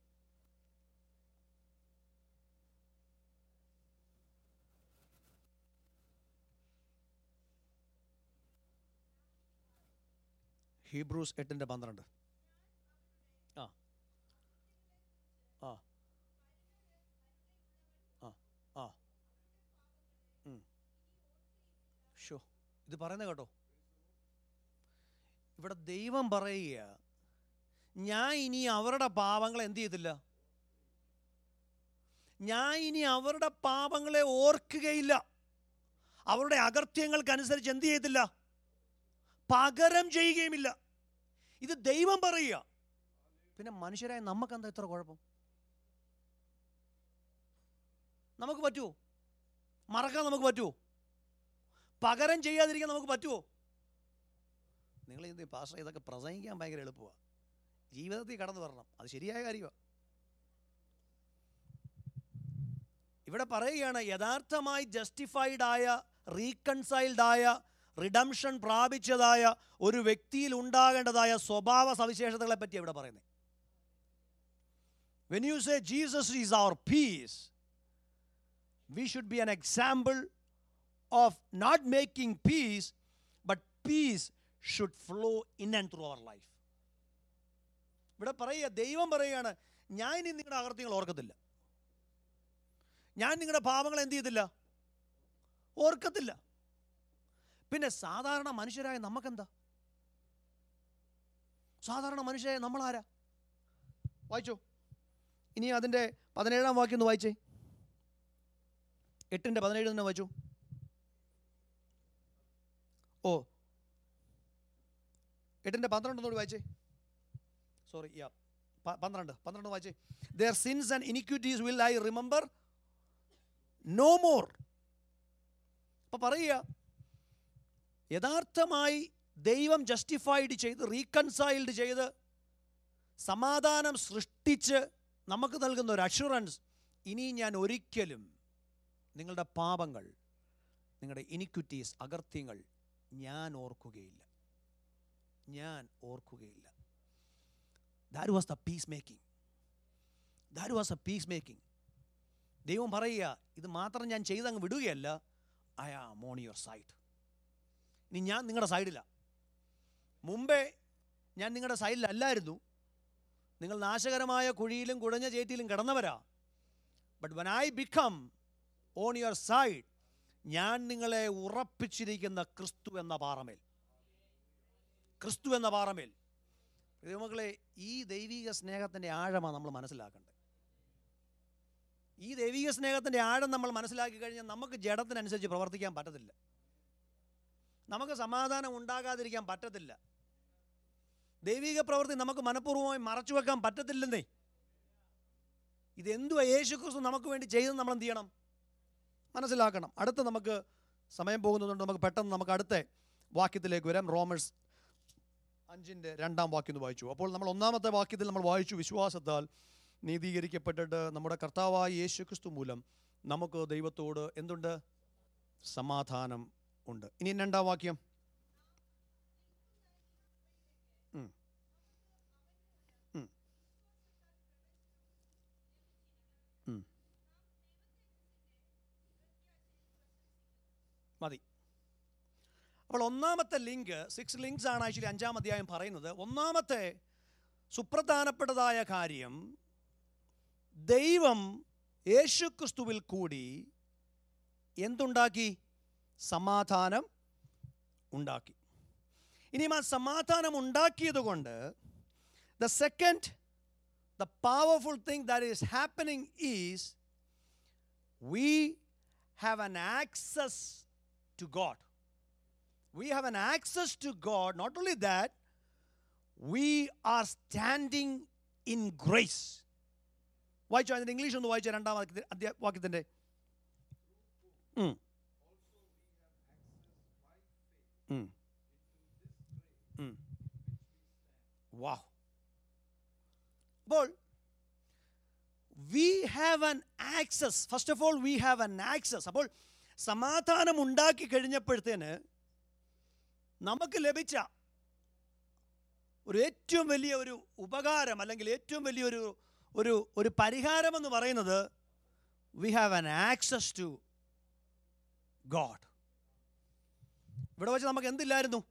ഹീബ്രൂസ് എട്ടിൻ്റെ പന്ത്രണ്ട് ആ ആ ആ ആ ഷോ ഇത് പറയുന്നത് കേട്ടോ ഇവിടെ ദൈവം പറയുക ഞാൻ ഇനി അവരുടെ പാപങ്ങളെ എന്ത് ചെയ്തില്ല ഞാൻ ഇനി അവരുടെ പാപങ്ങളെ ഓർക്കുകയില്ല അവരുടെ അകർത്യങ്ങൾക്കനുസരിച്ച് എന്ത് ചെയ്യത്തില്ല പകരം ചെയ്യുകയുമില്ല ഇത് ദൈവം പറയുക പിന്നെ മനുഷ്യരായ നമുക്കെന്താ ഇത്ര കുഴപ്പം നമുക്ക് പറ്റുമോ മറക്കാൻ നമുക്ക് പറ്റുമോ പകരം ചെയ്യാതിരിക്കാൻ നമുക്ക് പറ്റുമോ നിങ്ങൾ എന്ത് പാസ്റ്റർ ഇതൊക്കെ പ്രസംഗിക്കാൻ ഭയങ്കര എളുപ്പമാണ് ജീവിതത്തിൽ കടന്നു വരണം അത് ശരിയായ കാര്യമാണ് ഇവിടെ പറയുകയാണ് യഥാർത്ഥമായി ജസ്റ്റിഫൈഡ് ആയ റീകൺസൈൽഡ് ആയ റിഡംഷൻ പ്രാപിച്ചതായ ഒരു വ്യക്തിയിൽ ഉണ്ടാകേണ്ടതായ സ്വഭാവ സവിശേഷതകളെ പറ്റി ഇവിടെ പറയുന്നത് when you say Jesus is our peace we should be an example of not making peace, but peace should flow in and through our life. ഇവിടെ പറയുക ദൈവം പറയുകയാണ് ഞാൻ ഇനി നിങ്ങളുടെ അകൃത്യങ്ങൾ ഓർക്കത്തില്ല ഞാൻ നിങ്ങളുടെ പാപങ്ങൾ എന്ത് ചെയ്തില്ല ഓർക്കത്തില്ല പിന്നെ സാധാരണ മനുഷ്യരായ നമുക്കെന്താ സാധാരണ മനുഷ്യരായ നമ്മളാരാ വായിച്ചോ ഇനി അതിൻ്റെ പതിനേഴാം വാക്യം ഒന്ന് വായിച്ചേ എട്ടിൻ്റെ പതിനേഴ് തന്നെ വായിച്ചു ഓ എട്ടിൻ്റെ പന്ത്രണ്ടൊന്നുകൂടി വായിച്ചേ സോറി യാ പന്ത്രണ്ട് പന്ത്രണ്ട് വായിച്ചേ their sins and iniquities will I remember no more അപ്പം പറയുക യഥാർത്ഥമായി ദൈവം ജസ്റ്റിഫൈഡ് ചെയ്ത് റീകൺസൈൽഡ് ചെയ്ത് സമാധാനം സൃഷ്ടിച്ച് നമുക്ക് നൽകുന്ന ഒരു അഷുറൻസ് ഇനി ഞാൻ ഒരിക്കലും നിങ്ങളുടെ പാപങ്ങൾ നിങ്ങളുടെ ഇനിക്വിറ്റീസ് അകർത്യങ്ങൾ ഞാൻ ഓർക്കുകയില്ല ഞാൻ ഓർക്കുകയില്ല that was the peace making that was a peace making ദൈവം പറയുക ഇത് മാത്രം ഞാൻ ചെയ്തങ്ങ് വിടുകയല്ല I am on your side ഇനി ഞാൻ നിങ്ങളുടെ സൈഡിലാണ് മുമ്പേ ഞാൻ നിങ്ങളുടെ സൈഡിലല്ലായിരുന്നു നിങ്ങൾ നാശകരമായ കുഴിയിലും കുഴഞ്ഞ ചേറ്റിയിലും കിടന്നവരാ but when I become on your side ഞാൻ നിങ്ങളെ ഉറപ്പിച്ചിരിക്കുന്ന ക്രിസ്തു എന്ന പാറമേൽ ക്രിസ്തു എന്ന പാറമേൽ ദൈവമക്കളെ ഈ ദൈവിക സ്നേഹത്തിൻ്റെ ആഴമാണ് നമ്മൾ മനസ്സിലാക്കേണ്ടത് ഈ ദൈവിക സ്നേഹത്തിൻ്റെ ആഴം നമ്മൾ മനസ്സിലാക്കി കഴിഞ്ഞാൽ നമുക്ക് ജഡത്തിനനുസരിച്ച് പ്രവർത്തിക്കാൻ പറ്റത്തില്ല നമുക്ക് സമാധാനം ഉണ്ടാകാതിരിക്കാൻ പറ്റത്തില്ല ദൈവിക പ്രവൃത്തി നമുക്ക് മനഃപൂർവ്വമായി മറച്ചു വെക്കാൻ പറ്റത്തില്ലെന്നേ ഇതെന്തുവാ യേശു ക്രിസ്തു നമുക്ക് വേണ്ടി ചെയ്തെന്ന് നമ്മൾ എന്ത് ചെയ്യണം മനസ്സിലാക്കണം അടുത്ത നമുക്ക് സമയം പോകുന്നതുകൊണ്ട് നമുക്ക് പെട്ടെന്ന് നമുക്ക് അടുത്ത വാക്യത്തിലേക്ക് വരാം റോമേഴ്സ് അഞ്ചിൻ്റെ രണ്ടാം വാക്യം ഒന്ന് വായിച്ചു അപ്പോൾ നമ്മൾ ഒന്നാമത്തെ വാക്യത്തിൽ നമ്മൾ വായിച്ചു വിശ്വാസത്താൽ നീതീകരിക്കപ്പെട്ടിട്ട് നമ്മുടെ കർത്താവായ യേശു ക്രിസ്തു മൂലം നമുക്ക് ദൈവത്തോട് എന്തുണ്ട് സമാധാനം ഉണ്ട് ഇനി രണ്ടാം വാക്യം ഉം. ഉം. ഉം. മതി അപ്പോൾ ഒന്നാമത്തെ ലിങ്ക് സിക്സ് ലിങ്ക്സ് ആണ് ആക്ച്വലി അഞ്ചാം അധ്യായം പറയുന്നത് ഒന്നാമത്തെ സുപ്രധാനപ്പെട്ടതായ കാര്യം ദൈവം യേശുക്രിസ്തുവിൽ കൂടി എന്തുണ്ടാക്കി സമാധാനം ഉണ്ടാക്കി ഇനിയും ആ സമാധാനം ഉണ്ടാക്കിയത് കൊണ്ട് the second the powerful thing that is happening is we have an access to God we have an access to God. Not only that, we are standing in grace. വായിച്ചോ അതിൻ്റെ ഇംഗ്ലീഷ് ഒന്ന് വായിച്ചോ രണ്ടാം വാക്യത്തി- അധ്യാ- വാക്യത്തിൻ്റെ ഉം. ഉം. ഉം. Wow. അപ്പോൾ we have an access first of all we have an access അപ്പോൾ സമാധാനം ഉണ്ടാക്കി കഴിഞ്ഞപ്പോഴത്തേന് നമുക്ക് ലഭിച്ച ഒരു ഏറ്റവും വലിയ ഒരു ഉപകാരം അല്ലെങ്കിൽ ഏറ്റവും വലിയൊരു ഒരു ഒരു പരിഹാരം എന്ന് പറയുന്നത് we have an access to God ഇവിടെ വെച്ച് നമുക്ക് എന്തില്ലായിരുന്നു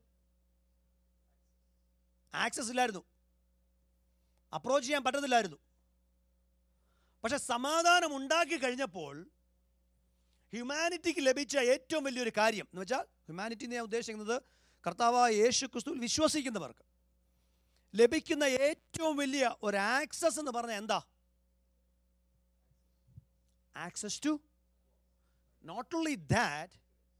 ആക്സസ് ഇല്ലായിരുന്നു അപ്രോച്ച് ചെയ്യാൻ പറ്റത്തില്ലായിരുന്നു പക്ഷെ സമാധാനം ഉണ്ടാക്കി കഴിഞ്ഞപ്പോൾ ഹ്യൂമാനിറ്റിക്ക് ലഭിച്ച ഏറ്റവും വലിയൊരു കാര്യം എന്ന് വെച്ചാൽ ഹ്യൂമാനിറ്റി എന്ന് ഞാൻ ഉദ്ദേശിക്കുന്നത് കർത്താവായ യേശു ക്രിസ്തുവിൽ വിശ്വസിക്കുന്നവർക്ക് ലഭിക്കുന്ന ഏറ്റവും വലിയ ഒരു ആക്സസ് എന്ന് പറഞ്ഞാൽ എന്താ access to not only that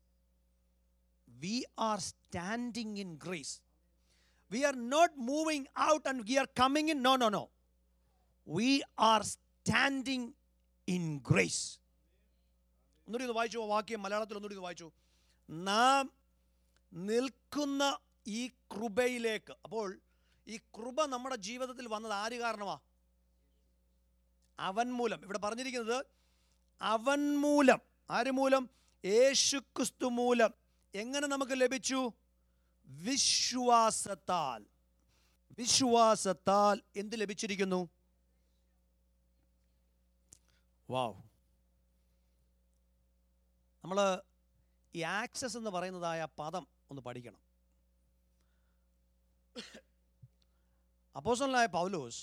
we are standing in grace we are not moving out and we are coming in no no no we are standing in grace ഒന്നുകൂടി ഒന്ന് വായിച്ചു ആ വാക്യം മലയാളത്തിൽ ഒന്നുകൂടി ഒന്ന് വായിച്ചു നാം നിൽക്കുന്ന ഈ കൃപയിലേക്ക് അപ്പോൾ ഈ കൃപ നമ്മുടെ ജീവിതത്തിൽ വന്നത് ആര് കാരണമാ അവൻ മൂലം ഇവിടെ പറഞ്ഞിരിക്കുന്നത് അവൻ മൂലം ആര് മൂലം യേശുക്രിസ്തു മൂലം എങ്ങനെ നമുക്ക് ലഭിച്ചു വിശ്വാസത്താൽ വിശ്വാസത്താൽ എന്ത് ലഭിച്ചിരിക്കുന്നു വാവ് നമ്മൾ ഈ ആക്സസ് എന്ന് പറയുന്നതായ പദം ഒന്ന് പഠിക്കണം അപ്പോസലായ പൗലോസ്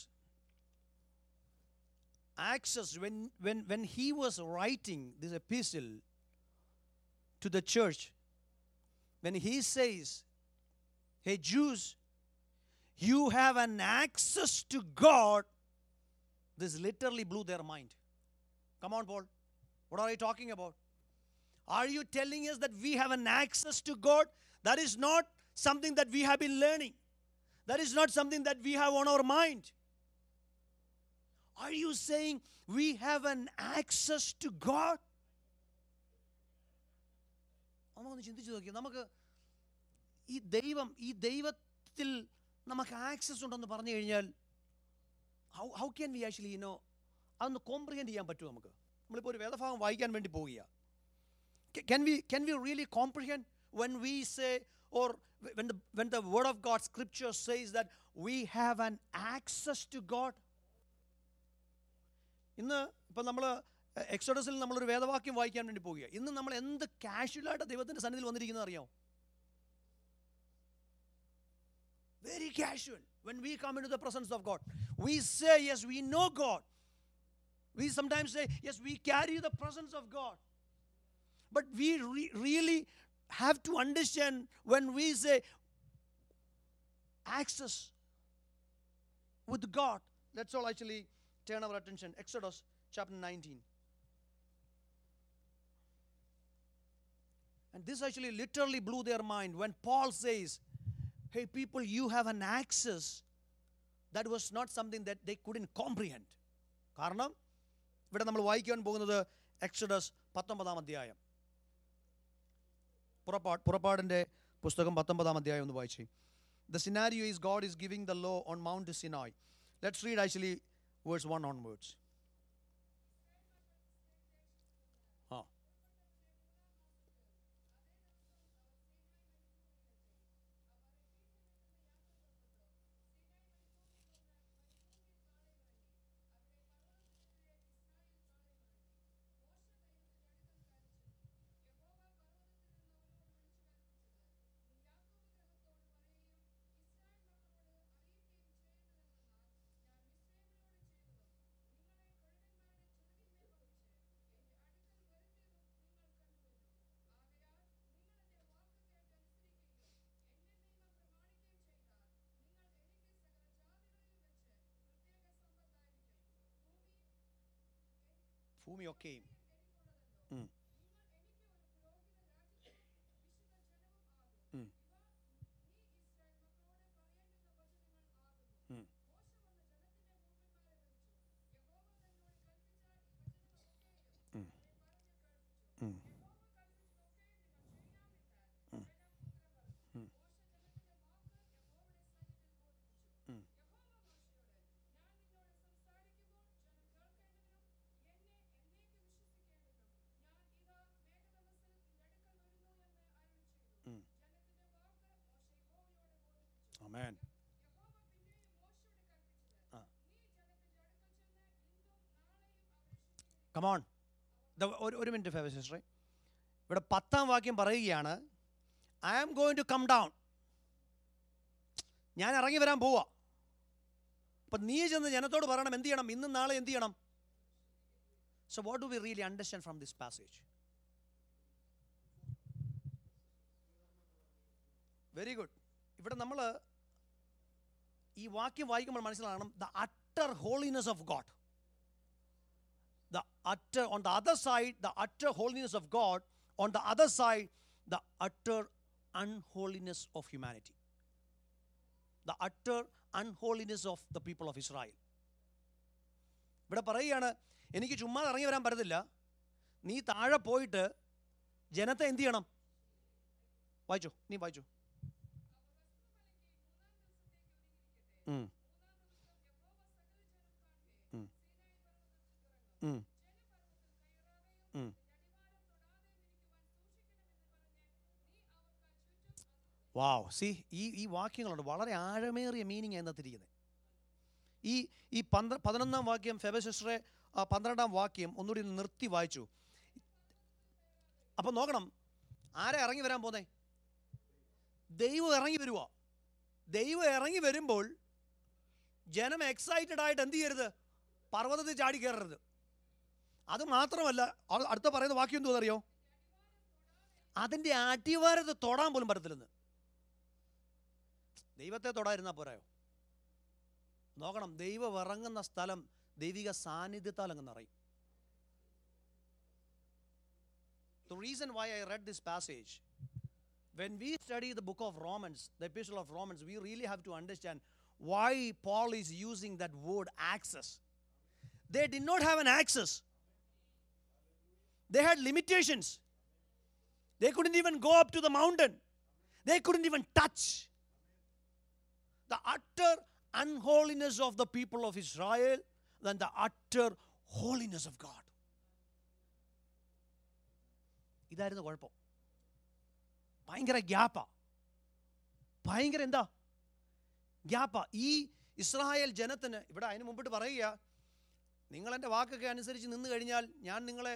access when when when he was writing this epistle to the church when he says hey Jews you have an access to God this literally blew their mind Come on, Paul. What are you talking about? Are you telling us that we have an access to God? That is not something that we have been learning. That is not something that we have on our mind. Are you saying we have an access to God? നമുക്കൊന്ന് ചിന്തിച്ചു നോക്കി നമുക്ക് ഈ ദൈവം ഈ ദൈവത്തിൽ നമുക്ക് access ഉണ്ടെന്ന് പറഞ്ഞു കഴിഞ്ഞാൽ how how can we actually you know അതൊന്ന് കോംപ്രിഹെൻഡ് ചെയ്യാൻ പറ്റുമോ നമുക്ക് നമ്മളിപ്പോൾ ഒരു വേദഭാഗം വായിക്കാൻ വേണ്ടി പോവുക can we can we really comprehend when we say or when the, when the word of God, scripture says that we have an access to God. ഇന്ന് ഇപ്പം നമ്മൾ എക്സോഡസിൽ നമ്മളൊരു വേദവാക്യം വായിക്കാൻ വേണ്ടി പോവുക ഇന്ന് നമ്മൾ എന്ത് കാഷ്വലായിട്ട് ദൈവത്തിൻ്റെ സന്നിധിയിൽ വന്നിരിക്കുന്നത് അറിയാമോ Very casual. When we come into the presence of God, we say, Yes, we know God. We sometimes say, Yes, we carry the presence of God. But we re- really have to understand when we say access with God. Let's all actually turn our attention. Exodus chapter 19. And this actually literally blew their mind when Paul says, Hey, people, you have an access. That was not something that they couldn't comprehend. കാരണം ഇവിടെ നമ്മൾ വായിക്കാൻ പോകുന്നത് Exodus പത്തൊമ്പതാം അധ്യായം പുറപ്പാട് പുറപ്പാടിൻ്റെ പുസ്തകം പത്തൊമ്പതാം അധ്യായം ഒന്ന് വായിച്ചു the scenario is God is giving the law on Mount Sinai let's read actually words one on words ആ ഭൂമിയൊക്കെയും ഉം. ഉം. ഉം. ഉം. ഉം. ഉം. ഉം. ഉം. ഉം. Amen. ആ. Come on. ദ- ഒരു ഒരു മിനിറ്റ് ഫേവർ സിസ്റ്ററെ ഇവിടെ പത്താം വാക്യം പറയുകയാണ് I am going to come down ഞാൻ ഇറങ്ങി വരാൻ പോവാ അപ്പം നീ ചെന്ന് ജനത്തോട് പറയണം എന്ത് ചെയ്യണം ഇന്നും നാളെ എന്ത് ചെയ്യണം so what do we really understand from this passage very good ഇവിടെ നമ്മൾ ഈ വാക്യം വായിക്കുമ്പോൾ മനസ്സിലാകണം the utter holiness of God the utter on the other side the utter holiness of god on the other side the utter unholiness of humanity the utter unholiness of the people of israel ഇവിടെ പറയുകയാണ് എനിക്ക് ചുമ്മാ ഇറങ്ങി വരാൻ പറ്റത്തില്ല നീ താഴെ പോയിട്ട് ജനത്തെ എന്ത് ചെയ്യണം വായിച്ചോ നീ വായിച്ചോ ഉം. ഉം. ഉം. ഉം. വാവ് സി ഈ ഈ വാക്യങ്ങളുണ്ട് വളരെ ആഴമേറിയ മീനിങ് അതിനകത്തിരിക്കുന്നത് ഈ ഈ പന്ത്ര പതിനൊന്നാം വാക്യം ഫെബസിസ്റ്ററെ പന്ത്രണ്ടാം വാക്യം ഒന്നുകൂടി ഒന്ന് നിർത്തി വായിച്ചു അപ്പം നോക്കണം ആരാ ഇറങ്ങി വരാൻ പോന്നേ ദൈവം ഇറങ്ങി വരുവാ ദൈവം ഇറങ്ങി വരുമ്പോൾ ജനം എക്സൈറ്റഡ് ആയിട്ട് എന്ത് ചെയ്യരുത് പർവ്വതത്തിൽ ചാടി കയറരുത് അത് മാത്രമല്ല അ- അടുത്ത പറയുന്ന വാക്യം എന്തോന്നറിയോ അതിൻ്റെ അടിവാരത്ത് തൊടാൻ പോലും പറ്റത്തില്ലെന്ന് ദൈവത്തെ തൊടായിരുന്നാൽ പോരായോ നോക്കണം ദൈവം ഇറങ്ങുന്ന സ്ഥലം ദൈവിക സാന്നിധ്യത്താൽ അങ്ങ് നിറയും The reason why I read this passage, when we study the book of Romans, the epistle of Romans, we really have to understand why Paul is using that word access. They did not have an access, they had limitations. They couldn't even go up to the mountain, they couldn't even touch. The utter unholiness of the people of Israel than the utter holiness of God. ഇതായിരുന്നു കുഴപ്പം ഭയങ്കര ഗ്യാപ്പാ ഭയങ്കര എന്താ ഗ്യാപ്പാ ഈ Israel ജനത്തിന് ഇവിടെ അതിന് മുമ്പിട്ട് പറയുക നിങ്ങൾ എൻ്റെ വാക്കൊക്കെ അനുസരിച്ച് നിന്ന് കഴിഞ്ഞാൽ ഞാൻ നിങ്ങളെ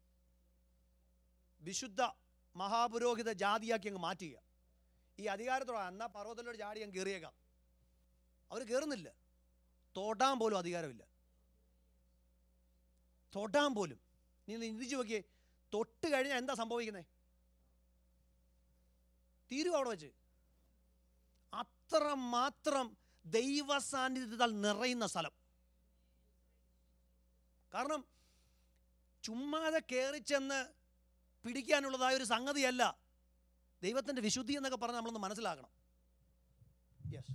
വിശുദ്ധ മഹാപുരോഹിത ജാതിയാക്കി അങ്ങ് മാറ്റുക ഈ അധികാരത്തോടെ എന്നാ പർവ്വതത്തിലൂടെ ചാടി അങ്ങ് കയറിയേക്കാം അവർ കയറുന്നില്ല തൊടാൻ പോലും അധികാരമില്ല തൊടാൻ പോലും നീ ഒന്ന് ചിന്തിച്ച് നോക്കിയേ തൊട്ട് കഴിഞ്ഞാൽ എന്താ സംഭവിക്കുന്നത് തീരും അവിടെ വെച്ച് അത്ര മാത്രം ദൈവ സാന്നിധ്യത്താൽ നിറയുന്ന സ്ഥലം കാരണം ചുമ്മാതെ കയറി ചെന്ന് പിടിക്കാനുള്ളതായ ഒരു സംഗതിയല്ല ദൈവത്തിൻ്റെ വിശുദ്ധി എന്നൊക്കെ പറഞ്ഞ് നമ്മളൊന്ന് മനസ്സിലാക്കണം യെസ്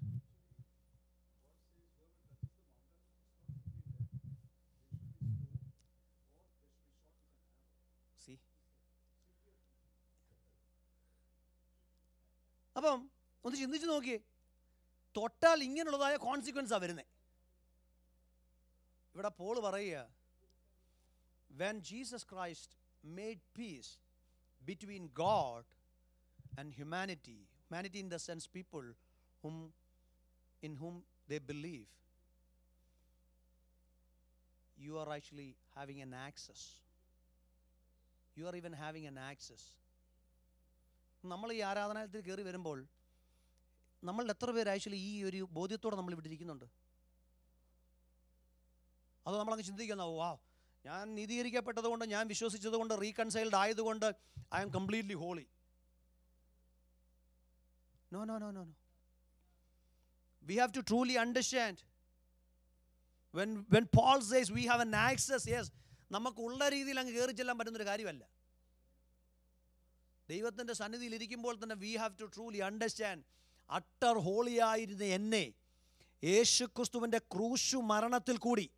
സി അപ്പം ഒന്ന് ചിന്തിച്ച് നോക്കിയേ തൊട്ടാൽ ഇങ്ങനെയുള്ളതായ കോൺസിക്വൻസാണ് വരുന്നത് ഇവിടെ പോൾ പറയുക when Jesus Christ made peace between God and humanity humanity in the sense people whom in whom they believe you are actually having an access. You are even having an access. നമ്മൾ ഈ ആരാധനാലയത്തിൽ കയറി വരുമ്പോൾ നമ്മളിൽ എത്ര പേര് actually ഈ ഒരു ബോധ്യത്തോടെ നമ്മൾ ഇവിടെ ഇരിക്കുന്നുണ്ട് അത് നമ്മളങ്ങ് ചിന്തിക്കുന്ന വാ ഞാൻ നീതീകരിക്കപ്പെട്ടത് കൊണ്ട് ഞാൻ വിശ്വസിച്ചത് കൊണ്ട് റീകൺസൈൽഡ് ആയതുകൊണ്ട് I am completely holy no no no no no we have to truly understand when when Paul says we have an access yes നമുക്കുള്ള രീതിയിൽ അങ്ങ് കയറി ചെല്ലാൻ പറ്റുന്നൊരു കാര്യമല്ല ദൈവത്തിൻ്റെ സന്നിധിയിൽ ഇരിക്കുമ്പോൾ തന്നെ we have to truly understand utter ഹോളിയായിരുന്ന എന്നെ യേശു ക്രിസ്തുവിൻ്റെ ക്രൂശു മരണത്തിൽ കൂടി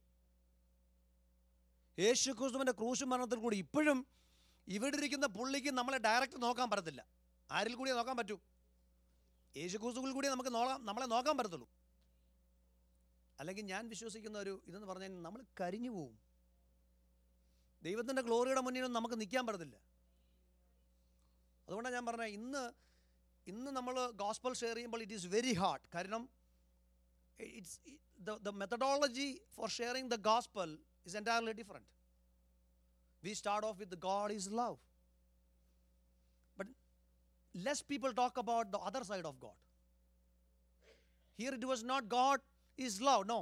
യേശു ക്രിസ്തുവിൻ്റെ ക്രൂശു മരണത്തിൽ കൂടി ഇപ്പോഴും ഇവിടെ ഇരിക്കുന്ന പുള്ളിക്ക് നമ്മളെ ഡയറക്റ്റ് നോക്കാൻ പറ്റത്തില്ല ആരിൽ കൂടി നോക്കാൻ പറ്റൂ യേശു ക്രിസ്തുവിൽ കൂടി നമുക്ക് നോക്കാം നമ്മളെ നോക്കാൻ പറ്റത്തുള്ളൂ അല്ലെങ്കിൽ ഞാൻ വിശ്വസിക്കുന്ന ഒരു ഇതെന്ന് പറഞ്ഞാൽ നമ്മൾ കരിഞ്ഞു പോവും ദൈവത്തിൻ്റെ ഗ്ലോറിയുടെ മുന്നിലൊന്നും നമുക്ക് നിൽക്കാൻ പറ്റത്തില്ല അതുകൊണ്ടാണ് ഞാൻ പറഞ്ഞത് ഇന്ന് ഇന്ന് നമ്മൾ ഗോസ്പൽ ഷെയർ ചെയ്യുമ്പോൾ ഇറ്റ് ഈസ് വെരി ഹാർഡ് കാരണം it's the methodology for sharing the gospel is entirely different we start off with God is love but less people talk about the other side of God here it was not God is love. No.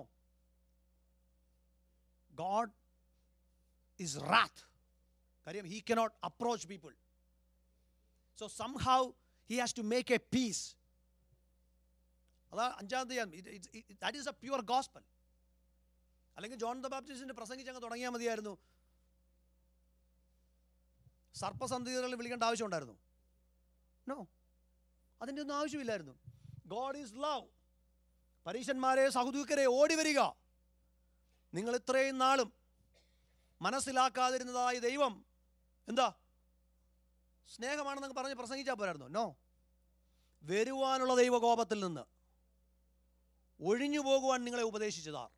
God is wrath. Karyam, He cannot approach people. So somehow he has to make a peace. അതാ അഞ്ചാം തീയതി that is a pure gospel അല്ലെങ്കിൽ John the ബാപ്റ്റിസ്റ്റിന്റെ പ്രസംഗിച്ച് അങ്ങ് തുടങ്ങിയാൽ മതിയായിരുന്നു സർപ്പസന്ധികളിൽ വിളിക്കേണ്ട ആവശ്യമുണ്ടായിരുന്നു നോ അതിൻ്റെ ഒന്നും ആവശ്യമില്ലായിരുന്നു ഗോഡ് ഈസ് ലവ് പരീശന്മാരെ സഹദൂക്കരെ ഓടി വരിക നിങ്ങൾ ഇത്രയും നാളും മനസ്സിലാക്കാതിരുന്നതായ ദൈവം എന്താ സ്നേഹമാണെന്നൊക്കെ പറഞ്ഞ് പ്രസംഗിച്ചാൽ പോരായിരുന്നു നോ വരുവാനുള്ള ദൈവകോപത്തിൽ നിന്ന് ഒഴിഞ്ഞു പോകുവാൻ നിങ്ങളെ ഉപദേശിച്ചതാർ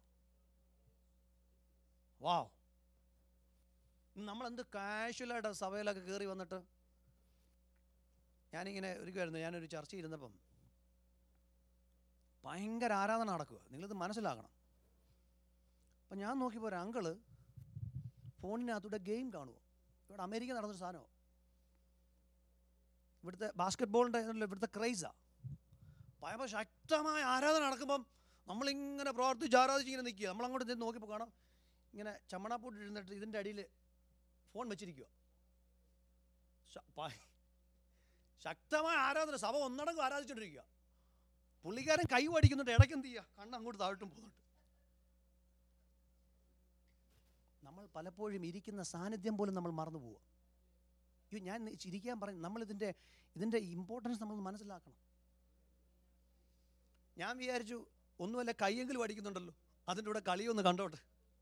വാവ് നമ്മളെന്ത് കാഷ്വലായിട്ട് സഭയിലൊക്കെ കയറി വന്നിട്ട് ഞാനിങ്ങനെ ഒരുക്കുമായിരുന്നു ഞാനൊരു ചർച്ച ഇരുന്നപ്പം ഭയങ്കര ആരാധന നടക്കുക നിങ്ങളിത് മനസ്സിലാക്കണം അപ്പം ഞാൻ നോക്കിയപ്പോൾ ഒരു അങ്കിള് ഫോണിനകത്തൂടെ ഗെയിം കാണുമോ ഇവിടെ അമേരിക്ക നടന്നൊരു സാധനമോ ഇവിടുത്തെ ബാസ്കറ്റ് ബോളിൻ്റെ ഇവിടുത്തെ ക്രൈസാണ് ഭയങ്കര ശക്തമായ ആരാധന നടക്കുമ്പം നമ്മളിങ്ങനെ പ്രവർത്തിച്ച് ആരാധിച്ച് ഇങ്ങനെ നിൽക്കുക നമ്മളങ്ങോട്ട് ചെന്ന് നോക്കിയപ്പോൾ കാണാം ഇങ്ങനെ ചമ്മണാപ്പൂട്ട് ഇരുന്നിട്ട് ഇതിൻ്റെ അടിയിൽ ഫോൺ വെച്ചിരിക്കുക ശക്തമായ ആരാധന സഭ ഒന്നടങ്കം ആരാധിച്ചുകൊണ്ടിരിക്കുക പുള്ളിക്കാരൻ കൈ പഠിക്കുന്നുണ്ട് ഇടയ്ക്ക് എന്ത് ചെയ്യുക കണ്ണ് അങ്ങോട്ട് താഴോട്ടും പോകുന്നുണ്ട് നമ്മൾ പലപ്പോഴും ഇരിക്കുന്ന സാന്നിധ്യം പോലും നമ്മൾ മറന്നു പോവുക അയ്യോ ഞാൻ ചിരിക്കാൻ പറയും നമ്മൾ ഇതിൻ്റെ ഇതിൻ്റെ ഇമ്പോർട്ടൻസ് നമ്മൾ മനസ്സിലാക്കണം ഞാൻ വിചാരിച്ചു ഒന്നുമല്ല കൈയെങ്കിലും അടിക്കുന്നുണ്ടല്ലോ അതിൻ്റെ കൂടെ കളിയൊന്ന് കണ്ടോട്ടെ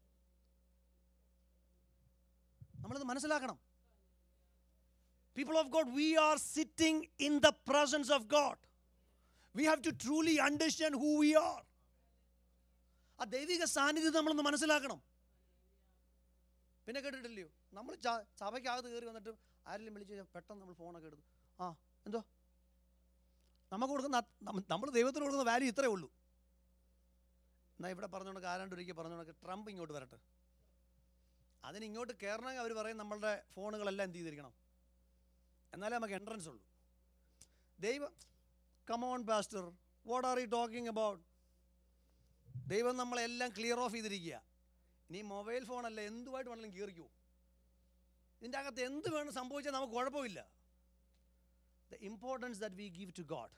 നമ്മളിത് മനസ്സിലാക്കണം people of God we are sitting in the presence of God we have to truly understand who we are ആ ദൈവിക സാന്നിധ്യം നമ്മളൊന്ന് മനസ്സിലാക്കണം പിന്നെ കേട്ടിട്ടില്ലയോ നമ്മൾ സഭയ്ക്കകത്ത് കയറി വന്നിട്ട് ആരെങ്കിലും വിളിച്ച് പെട്ടെന്ന് നമ്മൾ ഫോണൊക്കെ എടുത്തു ആ എന്തോ നമുക്ക് കൊടുക്കുന്ന നമ്മൾ ദൈവത്തിന് കൊടുക്കുന്ന വാല്യൂ ഇത്രയേ ഉള്ളൂ എന്നാൽ ഇവിടെ പറഞ്ഞുകൊണ്ട് ആരാണ്ട് ഒരിക്കൽ പറഞ്ഞുകൊണ്ട് ട്രംപ് ഇങ്ങോട്ട് വരട്ടെ അതിന് ഇങ്ങോട്ട് കയറണമെങ്കിൽ അവർ പറയും നമ്മളുടെ ഫോണുകളെല്ലാം എന്ത് ചെയ്തിരിക്കണം എന്നാലേ നമുക്ക് എൻട്രൻസ് ഉള്ളൂ ദൈവം come on pastor what are you talking about ദൈവം നമ്മളെല്ലാം ക്ലിയർ ഓഫ് ചെയ്തിരിക്കുക ഇനി മൊബൈൽ ഫോണല്ല എന്തുമായിട്ട് വേണമെങ്കിലും കീറിക്കൂ ഇതിൻ്റെ അകത്ത് എന്ത് വേണം സംഭവിച്ചാൽ നമുക്ക് കുഴപ്പമില്ല the importance that we give to God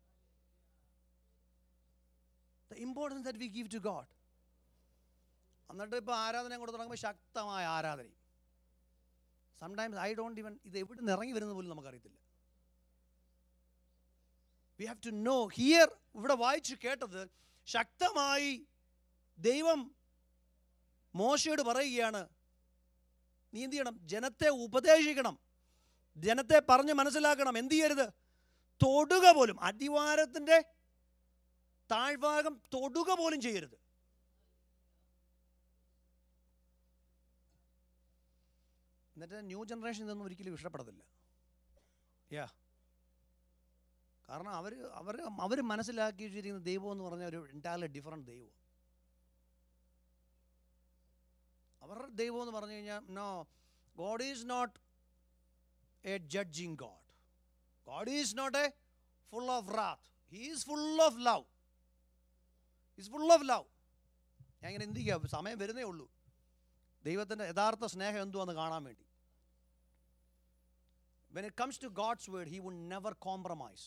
the importance that we give to God എന്നിട്ട് ഇപ്പോൾ ആരാധന കൊണ്ട് തുടങ്ങുമ്പോൾ ശക്തമായ ആരാധനയും സംടൈംസ് ഐ ഡോണ്ട് ഇവൻ ഇത് എവിടെ നിന്ന് ഇറങ്ങി വരുന്നത് പോലും നമുക്കറിയത്തില്ല we have to know here ഇവിടെ വായിച്ചു കേട്ടത് ശക്തമായി ദൈവം മോശയോട് പറയുകയാണ് നീ എന്ത് ചെയ്യണം ജനത്തെ ഉപദേശിക്കണം ജനത്തെ പറഞ്ഞ് മനസ്സിലാക്കണം എന്ത് ചെയ്യരുത് തൊടുക പോലും അടിവാരത്തിൻ്റെ താഴ്ഭാഗം തൊടുക പോലും ചെയ്യരുത് എന്നിട്ട് ന്യൂ ജനറേഷൻ ഇതൊന്നും ഒരിക്കലും ഇഷ്ടപ്പെടത്തില്ല യാ കാരണം അവർ അവർ അവർ മനസ്സിലാക്കി വെച്ചിരിക്കുന്ന ദൈവം എന്ന് പറഞ്ഞ ഒരു എൻറ്റയർലി ഡിഫറെൻറ്റ് ദൈവം അവരുടെ ദൈവം എന്ന് പറഞ്ഞു കഴിഞ്ഞാൽ no God is not a judging God God is not a full of wrath he is full of love is full of love ഞാൻ ഇങ്ങനെ എന്ത് ചെയ്യാം സമയം വരുന്നേ ഉള്ളൂ ദൈവത്തിൻ്റെ യഥാർത്ഥ സ്നേഹം എന്തുവാന്ന് കാണാൻ വേണ്ടി when it comes to God's word he would never compromise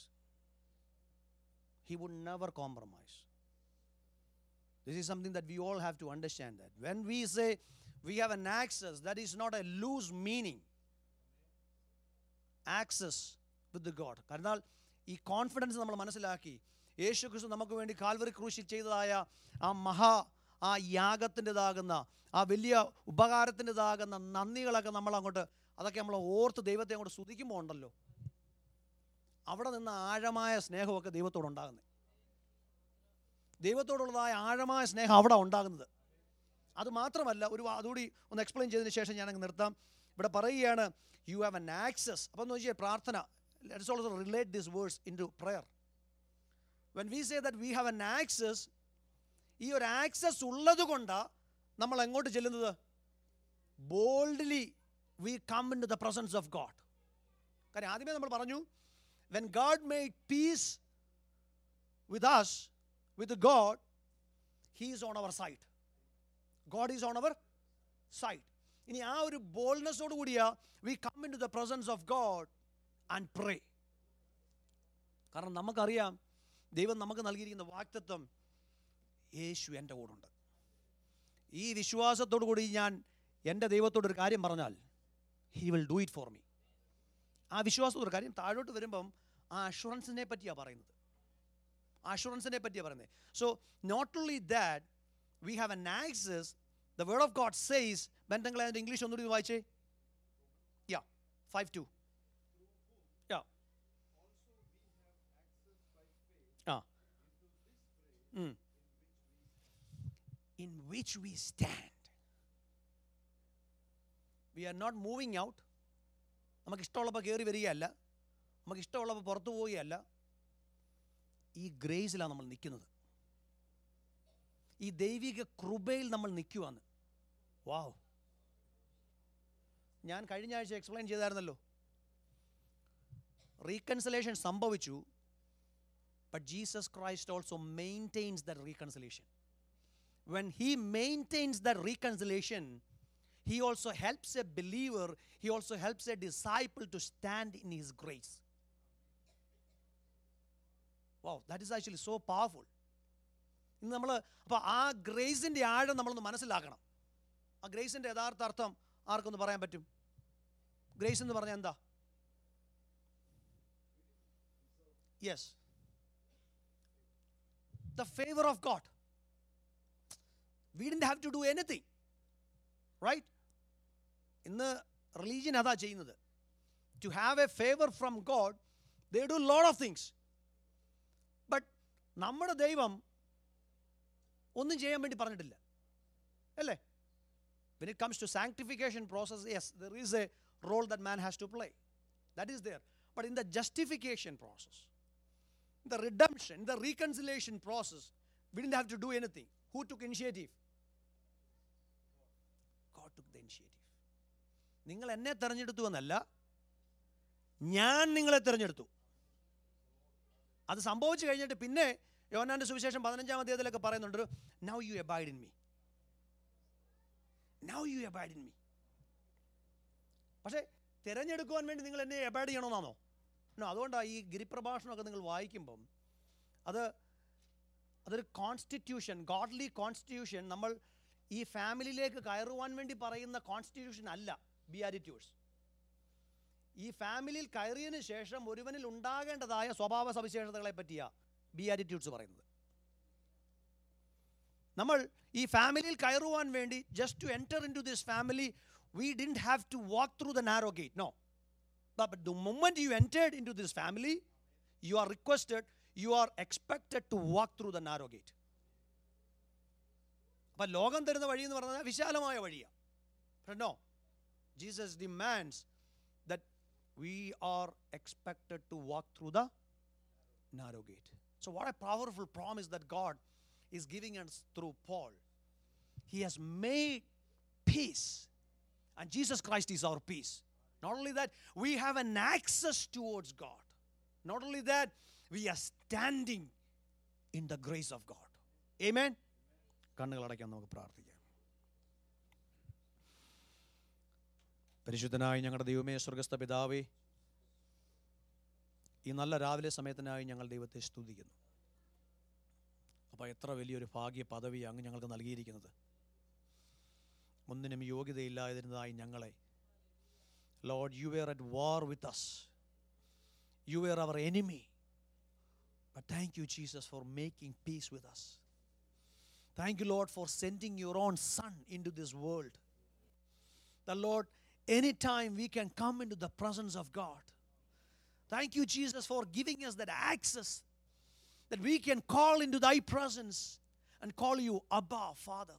he would never compromise. This is something that we all have to understand that. When we say we have an access, that is not a loose meaning. Access with the God. കാരണം ഈ confidence നമ്മൾ മനസ്സിലാക്കി യേശു ക്രിസ്തു നമുക്ക് വേണ്ടി Calvary ക്രൂശിൽ ചെയ്തതായ ആ മഹാ ആ യാഗത്തിൻ്റെതാകുന്ന ആ വലിയ ഉപകാരത്തിൻ്റെതാകുന്ന നന്ദികളൊക്കെ നമ്മൾ അങ്ങോട്ട് അതൊക്കെ നമ്മൾ ഓർത്ത് ദൈവത്തെ അങ്ങോട്ട് സ്തുതിക്കുമ്പോൾ ഉണ്ടല്ലോ അവിടെ നിന്ന് ആഴമായ സ്നേഹമൊക്കെ ദൈവത്തോടുണ്ടാകുന്നത് ദൈവത്തോടുള്ളതായ ആഴമായ സ്നേഹം അവിടെ ഉണ്ടാകുന്നത് അത് മാത്രമല്ല ഒരു വാ- അതുകൂടി ഒന്ന് എക്സ്പ്ലെയിൻ ചെയ്തതിന് ശേഷം ഞാനങ്ങ് നിർത്താം ഇവിടെ പറയുകയാണ് യു ഹാവ് എൻ ആക്സസ് അപ്പം എന്ന് വെച്ചാൽ പ്രാർത്ഥന let's also relate this verse into prayer when we say that we have an access ഈ ഒരു ആക്സസ് ഉള്ളത് കൊണ്ടാണ് നമ്മൾ എങ്ങോട്ട് ചെല്ലുന്നത് boldly we come into the presence of God കാര്യം ആദ്യമേ നമ്മൾ പറഞ്ഞു when God made peace with us with God he is on our side God is on our side ഇനി ആ ഒരു ബോൾഡ്നെസ്സോട് കൂടിയാ we come into the presence of God and pray കാരണം നമുക്കറിയാം ദൈവം നമുക്ക് നൽകിയിരിക്കുന്ന വാക്തത്വം യേശു എൻ്റെ കൂടെ ഈ വിശ്വാസത്തോടു കൂടി ഞാൻ എൻ്റെ ദൈവത്തോട് ഒരു കാര്യം പറഞ്ഞാൽ he will do it for me ആ വിശ്വാസത്തോട് കാര്യം താഴോട്ട് വരുമ്പം ആ അഷുറൻസിനെ പറ്റിയാണ് പറയുന്നത് അഷുറൻസിനെ പറ്റിയാണ് പറയുന്നത് so not only that we have an access the word of God says ബന്ധങ്ങളെ അതിൻ്റെ ഇംഗ്ലീഷ് ഒന്നുകൂടി വായിച്ചേ യാ ഫൈവ് ടു യാ ആ in which we stand we are not moving out നമുക്ക് ഇഷ്ടമുള്ളപ്പോൾ കയറി വരികയല്ല നമുക്ക് ഇഷ്ടമുള്ളപ്പോൾ പുറത്തു പോവുകയല്ല ഈ ഗ്രേസിലാണ് നമ്മൾ നിൽക്കുന്നത് ഈ ദൈവിക കൃപയിൽ നമ്മൾ നിൽക്കുവാന്ന് വാവ് ഞാൻ കഴിഞ്ഞ ആഴ്ച എക്സ്പ്ലെയിൻ ചെയ്തായിരുന്നല്ലോ റീകൺസലേഷൻ സംഭവിച്ചു but Jesus Christ also maintains the reconciliation when he maintains that reconciliation, he also helps a believer, he also helps a disciple to stand in his grace. Wow, that is actually so powerful. ഇന്ന് നമ്മൾ അപ്പോൾ ആ ഗ്രേസിൻ്റെ ആഴം നമ്മളൊന്ന് മനസ്സിലാക്കണം ആ ഗ്രേസിൻ്റെ യഥാർത്ഥ അർത്ഥം ആർക്കൊന്ന് പറയാൻ പറ്റും ഗ്രേസ് എന്ന് പറഞ്ഞാൽ എന്താ yes the favour of God we didn't have to do anything right ഇന്ന് റിലീജിയൻ അതാ ചെയ്യുന്നത് to have a favour from God they do lot of things but നമ്മുടെ ദൈവം ഒന്നും ചെയ്യാൻ വേണ്ടി പറഞ്ഞിട്ടില്ല അല്ലേ when it comes to sanctification process yes there is a role that man has to play that is there but in the justification process the redemption, the reconciliation process, we didn't have to do anything. Who took initiative? God took the initiative. നിങ്ങൾ എന്നെ തിരഞ്ഞെടുത്തു എന്നല്ല ഞാൻ നിങ്ങളെ തിരഞ്ഞെടുത്തു അത് സംഭവിച്ചു കഴിഞ്ഞിട്ട് പിന്നെ യോനാന്റെ സുവിശേഷം പതിനഞ്ചാം അധ്യായത്തിലൊക്കെ പറയുന്നുണ്ട് now you abide in me now you abide in me പക്ഷേ തിരഞ്ഞെടുക്കുവാൻ വേണ്ടി നിങ്ങൾ എന്നെ എബൈഡ് ചെയ്യണമെന്നാണോ നോ അതുകൊണ്ടാണ് ഈ ഗിരിപ്രഭാഷണമൊക്കെ നിങ്ങൾ വായിക്കുമ്പം അത് അതൊരു കോൺസ്റ്റിറ്റ്യൂഷൻ ഗോഡ്ലി കോൺസ്റ്റിറ്റ്യൂഷൻ നമ്മൾ ഈ ഫാമിലിയിലേക്ക് കയറുവാൻ വേണ്ടി പറയുന്ന കോൺസ്റ്റിറ്റ്യൂഷൻ അല്ല ബി ആറ്റിറ്റ്യൂഡ്സ് ഈ ഫാമിലിയിൽ കയറിയതിന് ശേഷം ഒരുവനിൽ ഉണ്ടാകേണ്ടതായ സ്വഭാവ സവിശേഷതകളെ പറ്റിയാ ബി ആറ്റിറ്റ്യൂഡ്സ് പറയുന്നത് നമ്മൾ ഈ ഫാമിലിയിൽ കയറുവാൻ വേണ്ടി just to enter into this family we didn't have to walk through the narrow gate no but the moment you entered into this family you are requested you are expected to walk through the narrow gate അപ്പം ലോകം തരുന്ന വഴി എന്ന് പറഞ്ഞാൽ വിശാലമായ വഴിയാണ് no Jesus demands that we are expected to walk through the narrow gate. So, what a powerful promise that God is giving us through Paul. He has made peace, and Jesus Christ is our peace. Not only that, we have an access towards God. Not only that, we are standing in the grace of God. Amen. കണ്ണുകളടയ്ക്കാൻ നമുക്ക് പ്രാർത്ഥിക്കാം പരിശുദ്ധനായ ഞങ്ങളുടെ ദൈവമേ സ്വർഗസ്ഥ പിതാവേ ഈ നല്ല രാവിലെ സമയത്തിനായി ഞങ്ങൾ ദൈവത്തെ സ്തുതിക്കുന്നു അപ്പോൾ എത്ര വലിയൊരു ഭാഗ്യ പദവി അങ്ങ് ഞങ്ങൾക്ക് നൽകിയിരിക്കുന്നത് ഒന്നിനും യോഗ്യതയില്ലാതിരുന്നതായി ഞങ്ങളെ Lord you were at war with us you were our enemy but thank you Jesus for making peace with us thank you Lord for sending your own son into this world the Lord any time we can come into the presence of God Thank you, Jesus, for giving us that access that we can call into thy presence and call you Abba, Father.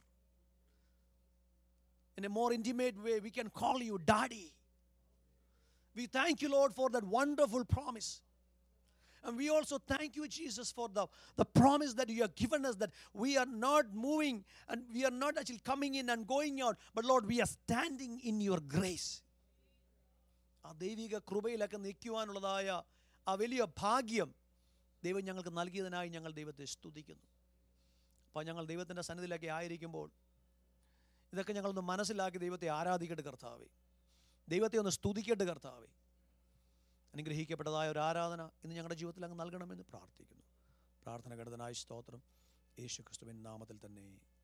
In a more intimate way, we can call you Daddy. We thank you, Lord, for that wonderful promise. And we also thank you, Jesus, for the, the promise that you have given us that we are not moving and we are not actually coming in and going out, but Lord, we are standing in your grace. ആ ദൈവിക കൃപയിലൊക്കെ നിൽക്കുവാനുള്ളതായ ആ വലിയ ഭാഗ്യം ദൈവം ഞങ്ങൾക്ക് നൽകിയതിനായി ഞങ്ങൾ ദൈവത്തെ സ്തുതിക്കുന്നു അപ്പോൾ ഞങ്ങൾ ദൈവത്തിൻ്റെ സന്നിധിയിലൊക്കെ ആയിരിക്കുമ്പോൾ ഇതൊക്കെ ഞങ്ങളൊന്ന് മനസ്സിലാക്കി ദൈവത്തെ ആരാധിക്കട്ടെ കർത്താവേ ദൈവത്തെ ഒന്ന് സ്തുതിക്കട്ടെ കർത്താവേ അനുഗ്രഹിക്കപ്പെട്ടതായ ഒരു ആരാധന ഇന്ന് ഞങ്ങളുടെ ജീവിതത്തിൽ അങ്ങ് നൽകണമെന്ന് പ്രാർത്ഥിക്കുന്നു പ്രാർത്ഥന ഘടനായ സ്തോത്രം യേശു ക്രിസ്തുവിൻ നാമത്തിൽ തന്നെ